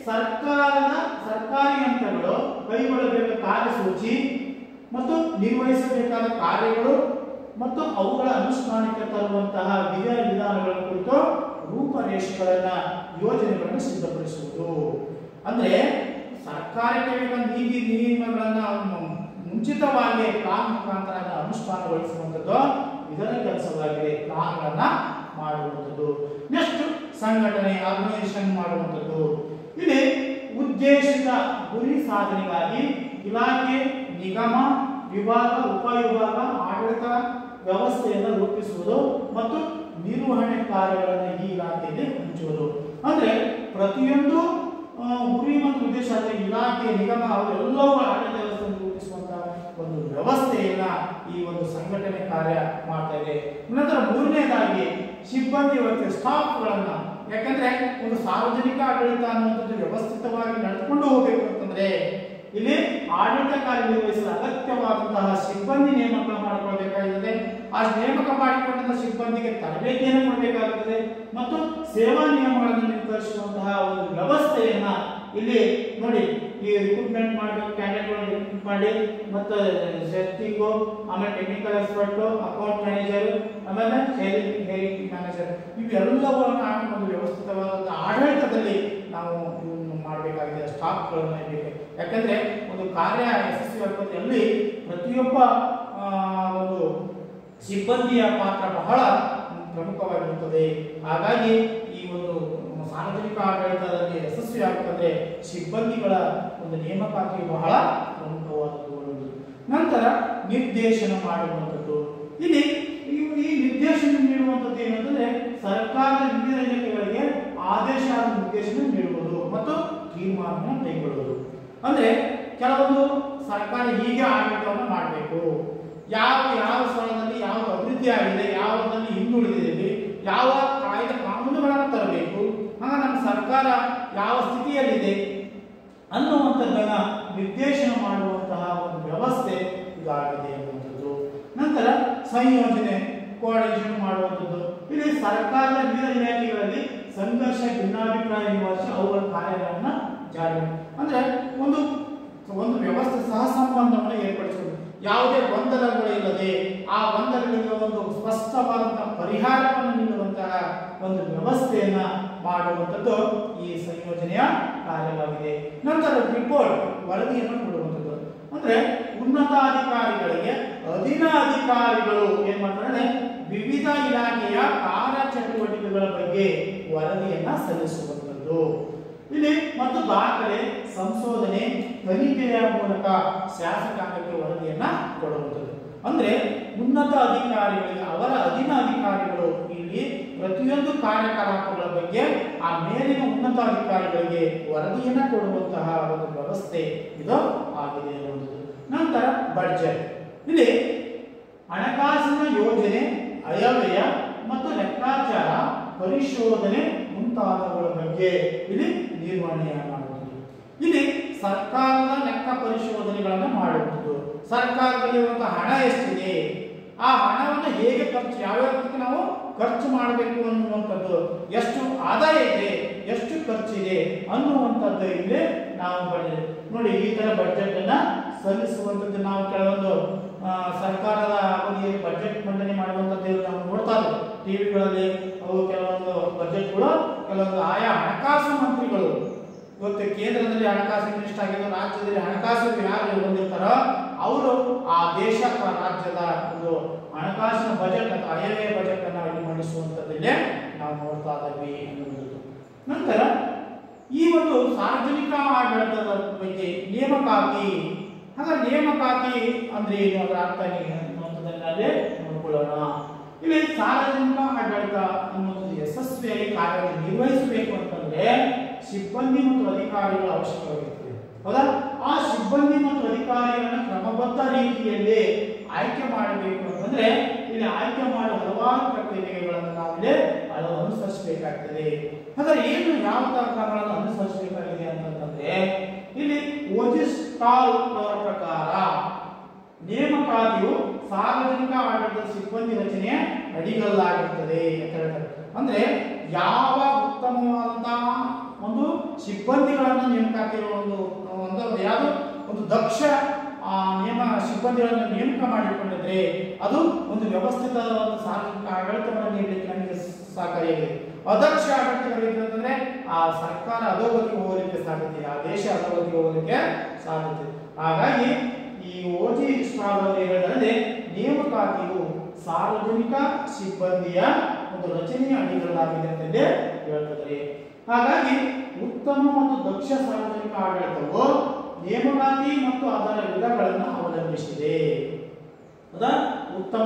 ಸರ್ಕಾರದ ಸರ್ಕಾರಿ ಹಂತಗಳು ಕೈಗೊಳ್ಳಬೇಕಾದ ಕಾರ್ಯಸೂಚಿ ಮತ್ತು ನಿರ್ವಹಿಸಬೇಕಾದ ಕಾರ್ಯಗಳು ಮತ್ತು ಅವುಗಳ ಅನುಷ್ಠಾನಕ್ಕೆ ತರುವಂತಹ ವಿಧ ವಿಧಾನಗಳ ಕುರಿತು ರೂಪರೇಷೆಗಳನ್ನ ಯೋಜನೆಗಳನ್ನು ಸಿದ್ಧಪಡಿಸುವುದು ಅಂದ್ರೆ ಸರ್ಕಾರಕ್ಕೆ ಬೇಕಾದ ನೀತಿ ನಿಯಮಗಳನ್ನ ಮು- ಮುಂಚಿತವಾಗಿ ಪ್ಲಾನ್ ಮುಖಾಂತರ ಅದನ್ನ ಅನುಷ್ಠಾನಗೊಳಿಸುವಂಥದ್ದು ಇದರ ಕೆಲಸವಾಗಿದೆ ಪ್ಲಾನ್ಗಳನ್ನ ಮಾಡುವಂಥದ್ದು ನೆಕ್ಸ್ಟ್ ಸಂಘಟನೆ ಆರ್ಗನೈಸೇಷನ್ ಮಾಡುವಂಥದ್ದು ಇಲ್ಲಿ ಉದ್ದೇಶಿತ ಗುರಿ ಸಾಧನೆಗಾಗಿ ಇಲಾಖೆ ನಿಗಮ ವಿಭಾಗ ಉಪವಿಭಾಗ ಆಡಳಿತ ವ್ಯವಸ್ಥೆಯನ್ನು ರೂಪಿಸುವುದು ಮತ್ತು ನಿರ್ವಹಣೆ ಕಾರ್ಯಗಳನ್ನು ಈ ಇಲಾಖೆಯಲ್ಲಿ ಹಂಚುವುದು ಅಂದ್ರೆ ಪ್ರತಿಯೊಂದು ಆ, ಗುರಿ ಮತ್ತು ಉದ್ದೇಶ ಅಂದ್ರೆ ಇಲಾಖೆ ನಿಗಮ ಅವೆಲ್ಲವೂ ಆಡಳಿತ ವ್ಯವಸ್ಥೆಯನ್ನು ರೂಪಿಸುವಂತಹ ಒಂದು ವ್ಯವಸ್ಥೆಯನ್ನ ಈ ಒಂದು ಸಂಘಟನೆ ಕಾರ್ಯ ಮಾಡ್ತಾ ಇದೆ ನಂತರ ಮೂರನೇದಾಗಿ ಸಿಬ್ಬಂದಿ ವ್ಯವಸ್ಥೆ ಸ್ಟಾಫ್ಗಳನ್ನ ಯಾಕಂದ್ರೆ ಒಂದು ಸಾರ್ವಜನಿಕ ಆಡಳಿತ ಅನ್ನುವಂಥದ್ದು ವ್ಯವಸ್ಥಿತವಾಗಿ ನಡೆದುಕೊಂಡು ಹೋಗಬೇಕು ಅಂತಂದ್ರೆ ಇಲ್ಲಿ ಆಡಳಿತ ಕಾರ್ಯ ನಿರ್ವಹಿಸಲು ಅಗತ್ಯವಾದಂತಹ ಸಿಬ್ಬಂದಿ ನೇಮಕ ಮಾಡಿಕೊಳ್ಬೇಕಾಗುತ್ತದೆ ಆ ನೇಮಕ ಮಾಡಿಕೊಂಡಂತಹ ಸಿಬ್ಬಂದಿಗೆ ತರಬೇತಿಯನ್ನು ಕೊಡಬೇಕಾಗುತ್ತದೆ ಮತ್ತು ಸೇವಾ ನಿಯಮಗಳನ್ನು ನಿರ್ಧರಿಸುವಂತಹ ಒಂದು ವ್ಯವಸ್ಥೆಯನ್ನ ಇಲ್ಲಿ ನೋಡಿ ಈ ರಿಕ್ರೂಟ್ಮೆಂಟ್ ಮಾಡಬೇಕು ಕ್ಯಾಂಡಿಡೇಟ್ಗಳನ್ನು ರಿಕ್ರೂಟ್ ಮಾಡಿ ಮತ್ತು ಸೆಟ್ಟಿಂಗು ಆಮೇಲೆ ಟೆಕ್ನಿಕಲ್ ಎಕ್ಸ್ಪರ್ಟ್ ಅಕೌಂಟ್ ಮ್ಯಾನೇಜರ್ ಆಮೇಲೆ ಶೇರಿಂಗ್ ಹೇರಿಂಗ್ ಮ್ಯಾನೇಜರ್ ಇವೆಲ್ಲವನ್ನು ಒಂದು ವ್ಯವಸ್ಥಿತವಾದ ಆಡಳಿತದಲ್ಲಿ ನಾವು ಇವನ್ನು ಮಾಡಬೇಕಾಗಿದೆ ಸ್ಟಾಫ್ಗಳನ್ನು ಇರಬೇಕು ಯಾಕಂದ್ರೆ ಒಂದು ಕಾರ್ಯ ಯಶಸ್ವಿ ಆಗುತ್ತೆ ಅಲ್ಲಿ ಪ್ರತಿಯೊಬ್ಬ ಆ, ಒಂದು ಸಿಬ್ಬಂದಿಯ ಪಾತ್ರ ಬಹಳ ಪ್ರಮುಖವಾಗಿರುತ್ತದೆ ಹಾಗಾಗಿ ಈ ಒಂದು ಸಾರ್ವಜನಿಕ ಆಡಳಿತದಲ್ಲಿ ಯಶಸ್ವಿ ಆಗಬೇಕಂದ್ರೆ ಸಿಬ್ಬಂದಿಗಳ ಒಂದು ನೇಮಕಾತಿ ಬಹಳ ಪ್ರಮುಖವಾದದ್ದು ಒಂದು. ನಂತರ ನಿರ್ದೇಶನ ಮಾಡುವಂಥದ್ದು ಇಲ್ಲಿ ಈ- ಈ ನಿರ್ದೇಶನ ನೀಡುವಂಥದ್ದು ಏನಂತಂದ್ರೆ ಸರ್ಕಾರದ ವಿವಿಧ ಇಲಾಖೆಗಳಿಗೆ ಆದೇಶ ಹಾಗೂ ನಿರ್ದೇಶನ ನೀಡುವುದು ಮತ್ತು ತೀರ್ಮಾನ ಕೈಗೊಳ್ಳುವುದು ಅಂದ್ರೆ ಕೆಲವೊಂದು ಸರ್ಕಾರ ಹೀಗೆ ಆಡಳಿತವನ್ನು ಮಾಡಬೇಕು ಯಾವ ಯಾವ ಸ್ಥಳದಲ್ಲಿ ಯಾವ ಅಭಿವೃದ್ಧಿ ಆಗಿದೆ ಯಾವುದರಲ್ಲಿ ಹಿಂದುಳಿದಿದೆ ಯಾವ ಕಾಯ್ದೆ ಕಾನೂನುಗಳನ್ನು ತರಬೇಕು ಆಗ ನಮ್ಮ ಸರ್ಕಾರ ಯಾವ ಸ್ಥಿತಿಯಲ್ಲಿದೆ ಅನ್ನುವಂಥದ್ದನ್ನ ನಿರ್ದೇಶನ ಮಾಡುವಂತಹ ಒಂದು ವ್ಯವಸ್ಥೆ ಇದಾಗಿದೆ ಅನ್ನುವಂಥದ್ದು ನಂತರ ಸಂಯೋಜನೆ ಕೋಆರ್ಡಿನೇಷನ್ ಮಾಡುವಂಥದ್ದು ಇಲ್ಲಿ ಸರ್ಕಾರದ ವಿವಿಧ ಇಲಾಖೆಗಳಲ್ಲಿ ಸಂಘರ್ಷ ಭಿನ್ನಾಭಿಪ್ರಾಯ ನಿವಾರಿಸಿ ಅವುಗಳ ಕಾರ್ಯಗಳನ್ನ ಜಾರಿ ಮಾಡಿ- ಅಂದ್ರೆ ಒಂದು ಒಂದು ವ್ಯವಸ್ಥೆ ಸಹ ಸಂಬಂಧವನ್ನು ಏರ್ಪಡಿಸುವುದು ಯಾವುದೇ ಗೊಂದಲಗಳು ಇಲ್ಲದೆ ಆ ಗೊಂದಲಗಳಿಗೆ ಒಂದು ಸ್ಪಷ್ಟವಾದಂತಹ ಪರಿಹಾರವನ್ನು ನೀಡುವಂತಹ ಒಂದು ವ್ಯವಸ್ಥೆಯನ್ನ ಮಾಡುವಂಥದ್ದು ಈ ಸಂಯೋಜನೆಯ ಕಾರ್ಯವಾಗಿದೆ ನಂತರ ರಿಪೋರ್ಟ್ ವರದಿಯನ್ನು ಕೊಡುವಂಥದ್ದು ಅಂದ್ರೆ ಉನ್ನತಾಧಿಕಾರಿಗಳಿಗೆ ಅಧೀನ ಅಧಿಕಾರಿಗಳು ಏನ್ ಮಾಡ್ತಾರೆ ವಿವಿಧ ಇಲಾಖೆಯ ಕಾರ್ಯಚಟುವಟಿಕೆಗಳ ಬಗ್ಗೆ ವರದಿಯನ್ನ ಸಲ್ಲಿಸುವಂಥದ್ದು ಇಲ್ಲಿ ಮತ್ತು ದಾಖಲೆ ಸಂಶೋಧನೆ ತನಿಖೆಯ ಮೂಲಕ ಶಾಸಕಾಂಗಕ್ಕೆ ವರದಿಯನ್ನ ಕೊಡುವಂಥದ್ದು ಅಂದ್ರೆ ಉನ್ನತ ಅಧಿಕಾರಿಗಳಿಗೆ ಅವರ ಅಧೀನ ಅಧಿಕಾರಿಗಳು ಇಲ್ಲಿ ಪ್ರತಿಯೊಂದು ಕಾರ್ಯಕಲಾಪಗಳ ಬಗ್ಗೆ ಆ ಮೇಲಿನ ಉನ್ನತ ಅಧಿಕಾರಿಗಳಿಗೆ ವರದಿಯನ್ನ ಕೊಡುವಂತಹ ಒಂದು ವ್ಯವಸ್ಥೆ ಇದು ಆಗಿದೆ ಅನ್ನುವಂಥದ್ದು ನಂತರ ಬಡ್ಜೆಟ್ ಇಲ್ಲಿ ಹಣಕಾಸಿನ ಯೋಜನೆ ಅಯವ್ಯಯ ಮತ್ತು ಲೆಕ್ಕಾಚಾರ ಪರಿಶೋಧನೆ ಮುಂತಾದವುಗಳ ಬಗ್ಗೆ ಇಲ್ಲಿ ನಿರ್ವಹಣೆಯನ್ನು ಮಾಡುವುದು ಇಲ್ಲಿ ಸರ್ಕಾರದ ಲೆಕ್ಕ ಪರಿಶೋಧನೆಗಳನ್ನು ಮಾಡುವುದು ಸರ್ಕಾರದಲ್ಲಿರುವಂತಹ ಹಣ ಎಷ್ಟಿದೆ ಆ ಹಣವನ್ನು ಹೇಗೆ ಖರ್ಚು ಯಾವ್ಯಾವ ರೀತಿ ನಾವು ಖರ್ಚು ಮಾಡಬೇಕು ಅನ್ನುವಂಥದ್ದು ಎಷ್ಟು ಆದಾಯ ಇದೆ ಎಷ್ಟು ಖರ್ಚಿದೆ ಅನ್ನುವಂಥದ್ದು ಇಲ್ಲಿ ನಾವು ಬರೆದಿದ್ದೇವೆ ನೋಡಿ ಈ ತರ ಬಡ್ಜೆಟ್ ಅನ್ನ ಸಲ್ಲಿಸುವಂಥದ್ದು ನಾವು ಕೆಲವೊಂದು ಆ, ಸರ್ಕಾರದ ಅವಧಿಯಲ್ಲಿ ಬಜೆಟ್ ಮಂಡನೆ ಮಾಡುವಂಥದ್ದು ನಾವು ನೋಡ್ತಾ ಇದ್ದೇವೆ ಟಿವಿಗಳಲ್ಲಿ ಅವು ಕೆಲವೊಂದು ಬಜೆಟ್ಗಳು ಕೆಲವೊಂದು ಆಯಾ ಹಣಕಾಸು ಮಂತ್ರಿಗಳು ಇವತ್ತು ಕೇಂದ್ರದಲ್ಲಿ ಹಣಕಾಸು ಮಿನಿಸ್ಟರ್ ಆಗಿದ್ದು ರಾಜ್ಯದಲ್ಲಿ ಹಣಕಾಸು ಯಾರು ಹೊಂದಿರ್ತಾರೋ ಅವರು ಆ ದೇಶ ಅಥವಾ ರಾಜ್ಯದ ಒಂದು ಹಣಕಾಸಿನ ಬಜೆಟ್ ಅಥವಾ ಆಯವ್ಯಯ ಬಜೆಟ್ ಅನ್ನು ಇಲ್ಲಿ ಮಂಡಿಸುವಂಥದ್ದಲ್ಲೇ ನಾವು ನೋಡ್ತಾ ಇದ್ದೀವಿ ಅನ್ನುವುದು ನಂತರ ಈ ಒಂದು ಸಾರ್ವಜನಿಕ ಆಡಳಿತದ ಬಗ್ಗೆ ನೇಮಕಾತಿ ಹಾಗಾದ್ರೆ ನೇಮಕಾತಿ ಅಂದ್ರೆ ಏನು ಅದರ ಅರ್ಥ ಏನು ಅನ್ನುವಂಥದ್ದನ್ನೇ ನೋಡ್ಕೊಳ್ಳೋಣ ಇಲ್ಲಿ ಸಾರ್ವಜನಿಕ ಆಡಳಿತ ಅನ್ನುವುದು ಯಶಸ್ವಿಯಾಗಿ ಕಾರ್ಯ ನಿರ್ವಹಿಸಬೇಕು ಅಂತಂದ್ರೆ ಸಿಬ್ಬಂದಿ ಮತ್ತು ಅಧಿಕಾರಿಗಳ ಅವಶ್ಯಕವಾಗಿರ್ತದೆ ಹೌದಾ ಆ ಸಿಬ್ಬಂದಿ ಮತ್ತು ಅಧಿಕಾರಿಗಳನ್ನ ಕ್ರಮಬದ್ಧ ರೀತಿಯಲ್ಲಿ ಆಯ್ಕೆ ಮಾಡಬೇಕು ಅಂತಂದ್ರೆ ಇಲ್ಲಿ ಆಯ್ಕೆ ಮಾಡುವ ಹಲವಾರು ಪ್ರಕ್ರಿಯೆಗಳನ್ನು ನಾವು ಇಲ್ಲಿ ಅದು ಅನುಸರಿಸಬೇಕಾಗ್ತದೆ ಹಾಗಾದ್ರೆ ಏನು ಯಾವ ತರ ಕ್ರಮಗಳನ್ನು ಅನುಸರಿಸಬೇಕಾಗಿದೆ ಅಂತಂದ್ರೆ ಇಲ್ಲಿ ಓಜಿಸ್ಟಾಲ್ ಅವರ ಪ್ರಕಾರ ನೇಮಕಾತಿಯು ಸಾರ್ವಜನಿಕ ಆಡಳಿತ ಸಿಬ್ಬಂದಿ ರಚನೆಯ ಅಡಿಗಲ್ಲಾಗಿರ್ತದೆ ಅಂತ ಹೇಳ್ತಾರೆ ಅಂದ್ರೆ ಯಾವ ಉತ್ತಮವಾದಂತಹ ಒಂದು ಸಿಬ್ಬಂದಿಗಳನ್ನು ನೇಮಕಾತಿ ಒಂದು ಒಂದು ಯಾವುದು ಒಂದು ದಕ್ಷ ಆ ನೇಮ ಸಿಬ್ಬಂದಿಗಳನ್ನು ನೇಮಕ ಮಾಡಿಕೊಂಡಿದ್ರೆ ಅದು ಒಂದು ವ್ಯವಸ್ಥಿತವಾದ ಸಾರ್ವಜನಿಕ ಆಡಳಿತವನ್ನು ನೀಡಲಿಕ್ಕೆ ನಮಗೆ ಸಹಕಾರಿಯಾಗಿದೆ ಅದಕ್ಷ ಆಡಳಿತಗಳಿದ್ರೆ ಆ ಸರ್ಕಾರ ಅಧೋಗತಿಗೆ ಹೋಗಲಿಕ್ಕೆ ಸಾಧ್ಯತೆ ಆ ದೇಶ ಅಧೋಗತಿಗೆ ಹೋಗಲಿಕ್ಕೆ ಸಾಧ್ಯತೆ ಹಾಗಾಗಿ ಈ ಓಜಿ ಸ್ಟಾಲ್ ಅವರು ಹೇಳಿದ್ರೆ ನೇಮಕಾತಿಯು ಸಾರ್ವಜನಿಕ ಸಿಬ್ಬಂದಿಯ ಒಂದು ರಚನೆಯ ಅಡಿಗಳಾಗಿದೆ ಅಂತಲೇ ಹೇಳ್ತಾರೆ ಹಾಗಾಗಿ ಉತ್ತಮ ಮತ್ತು ದಕ್ಷ ಸಾರ್ವಜನಿಕ ಆಡಳಿತವು ನೇಮಕಾತಿ ಮತ್ತು ಅದರ ವಿಧಗಳನ್ನು ಅವಲಂಬಿಸಿದೆ ಹೌದಾ ಉತ್ತಮ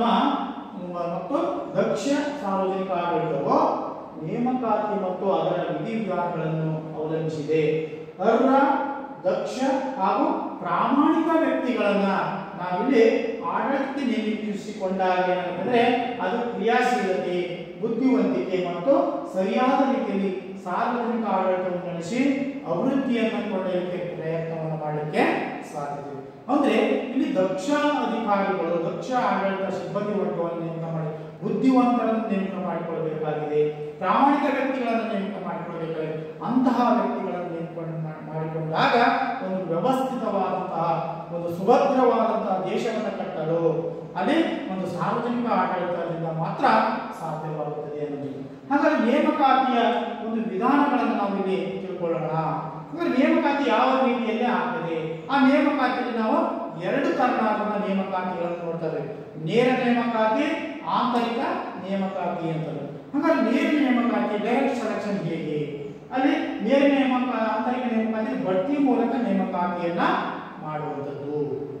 ಮತ್ತು ದಕ್ಷ ಸಾರ್ವಜನಿಕ ಆಡಳಿತವು ನೇಮಕಾತಿ ಮತ್ತು ಅದರ ವಿಧಿವಿಧಾನಗಳನ್ನು ಅವಲಂಬಿಸಿದೆ ಅರ್ಹ ದಕ್ಷ ಹಾಗೂ ಪ್ರಾಮಾಣಿಕ ವ್ಯಕ್ತಿಗಳನ್ನ ನಾವಿಲ್ಲಿ ಆಡಳಿತಕ್ಕೆ ನೇಮಿಸಿಕೊಂಡಾಗ ಏನಂತಂದ್ರೆ ಅದು ಕ್ರಿಯಾಶೀಲತೆ ಬುದ್ಧಿವಂತಿಕೆ ಮತ್ತು ಸರಿಯಾದ ರೀತಿಯಲ್ಲಿ ಸಾರ್ವಜನಿಕ ಆಡಳಿತವನ್ನು ನಡೆಸಿ ಅಭಿವೃದ್ಧಿಯನ್ನು ಕೊಂಡೊಯ್ಯಲಿಕ್ಕೆ ಪ್ರಯತ್ನವನ್ನು ಮಾಡಲಿಕ್ಕೆ ಸಾಧ್ಯತೆ ಇದೆ. ಅಂದ್ರೆ ಇಲ್ಲಿ ದಕ್ಷ ಅಧಿಕಾರಿಗಳು ದಕ್ಷ ಆಡಳಿತ ಸಿಬ್ಬಂದಿ ವರ್ಗವನ್ನು ನೇಮಕ ಮಾಡಿ ಬುದ್ಧಿವಂತರನ್ನು ನೇಮಕ ಮಾಡಿಕೊಳ್ಳಬೇಕಾಗಿದೆ ಪ್ರಾಮಾಣಿಕ ವ್ಯಕ್ತಿಗಳನ್ನು ನೇಮಕ ಮಾಡಿಕೊಳ್ಳಬೇಕಾಗಿದೆ ಅಂತಹ ವ್ಯಕ್ತಿಗಳನ್ನು ನೇಮಕ ಮಾ- ಮಾಡಿಕೊಂಡಾಗ ಒಂದು ವ್ಯವಸ್ಥಿತವಾದಂತಹ ಒಂದು ಸುಭದ್ರವಾದಂತಹ ದೇಶವನ್ನು ಕಟ್ಟಲು ಅಲ್ಲಿ ಒಂದು ಸಾರ್ವಜನಿಕ ಆಡಳಿತದಿಂದ ಮಾತ್ರ ಸಾಧ್ಯವಾಗುತ್ತದೆ ಅನ್ನೋದು ಹಾಗಾದ್ರೆ ನೇಮಕಾತಿಯ ಒಂದು ವಿಧಾನಗಳನ್ನು ನಾವು ಇಲ್ಲಿ ತಿಳ್ಕೊಳ್ಳೋಣ ಹಾಗಾದ್ರೆ ನೇಮಕಾತಿ ಯಾವ ರೀತಿಯಲ್ಲಿ ಆಗ್ತದೆ ಆ ನೇಮಕಾತಿಯಲ್ಲಿ ನಾವು ಎರಡು ತರನಾದ ನೇಮಕಾತಿಗಳನ್ನು ನೋಡ್ತೇವೆ ನೇರ ನೇಮಕಾತಿ ಆಂತರಿಕ ನೇಮಕಾತಿ ಅಂತಂದ್ರೆ ಹಾಗಾದ್ರೆ ನೇರ ನೇಮಕಾತಿ ಡೈರೆಕ್ಟ್ ಸೆಲೆಕ್ಷನ್ ಹೇಗೆ ಅಲ್ಲಿ ನೇರ ನೇಮಕ ಆಂತರಿಕ ನೇಮಕಾತಿ ಬಡ್ತಿ ಮೂಲಕ ನೇಮಕಾತಿಯನ್ನ ಮಾಡುವಂಥದ್ದು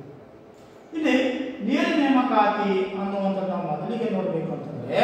ಇಲ್ಲಿ ನೇರ ನೇಮಕಾತಿ ಅನ್ನುವಂಥದ್ದು ನಾವು ಮೊದಲಿಗೆ ನೋಡಬೇಕು ಅಂತಂದ್ರೆ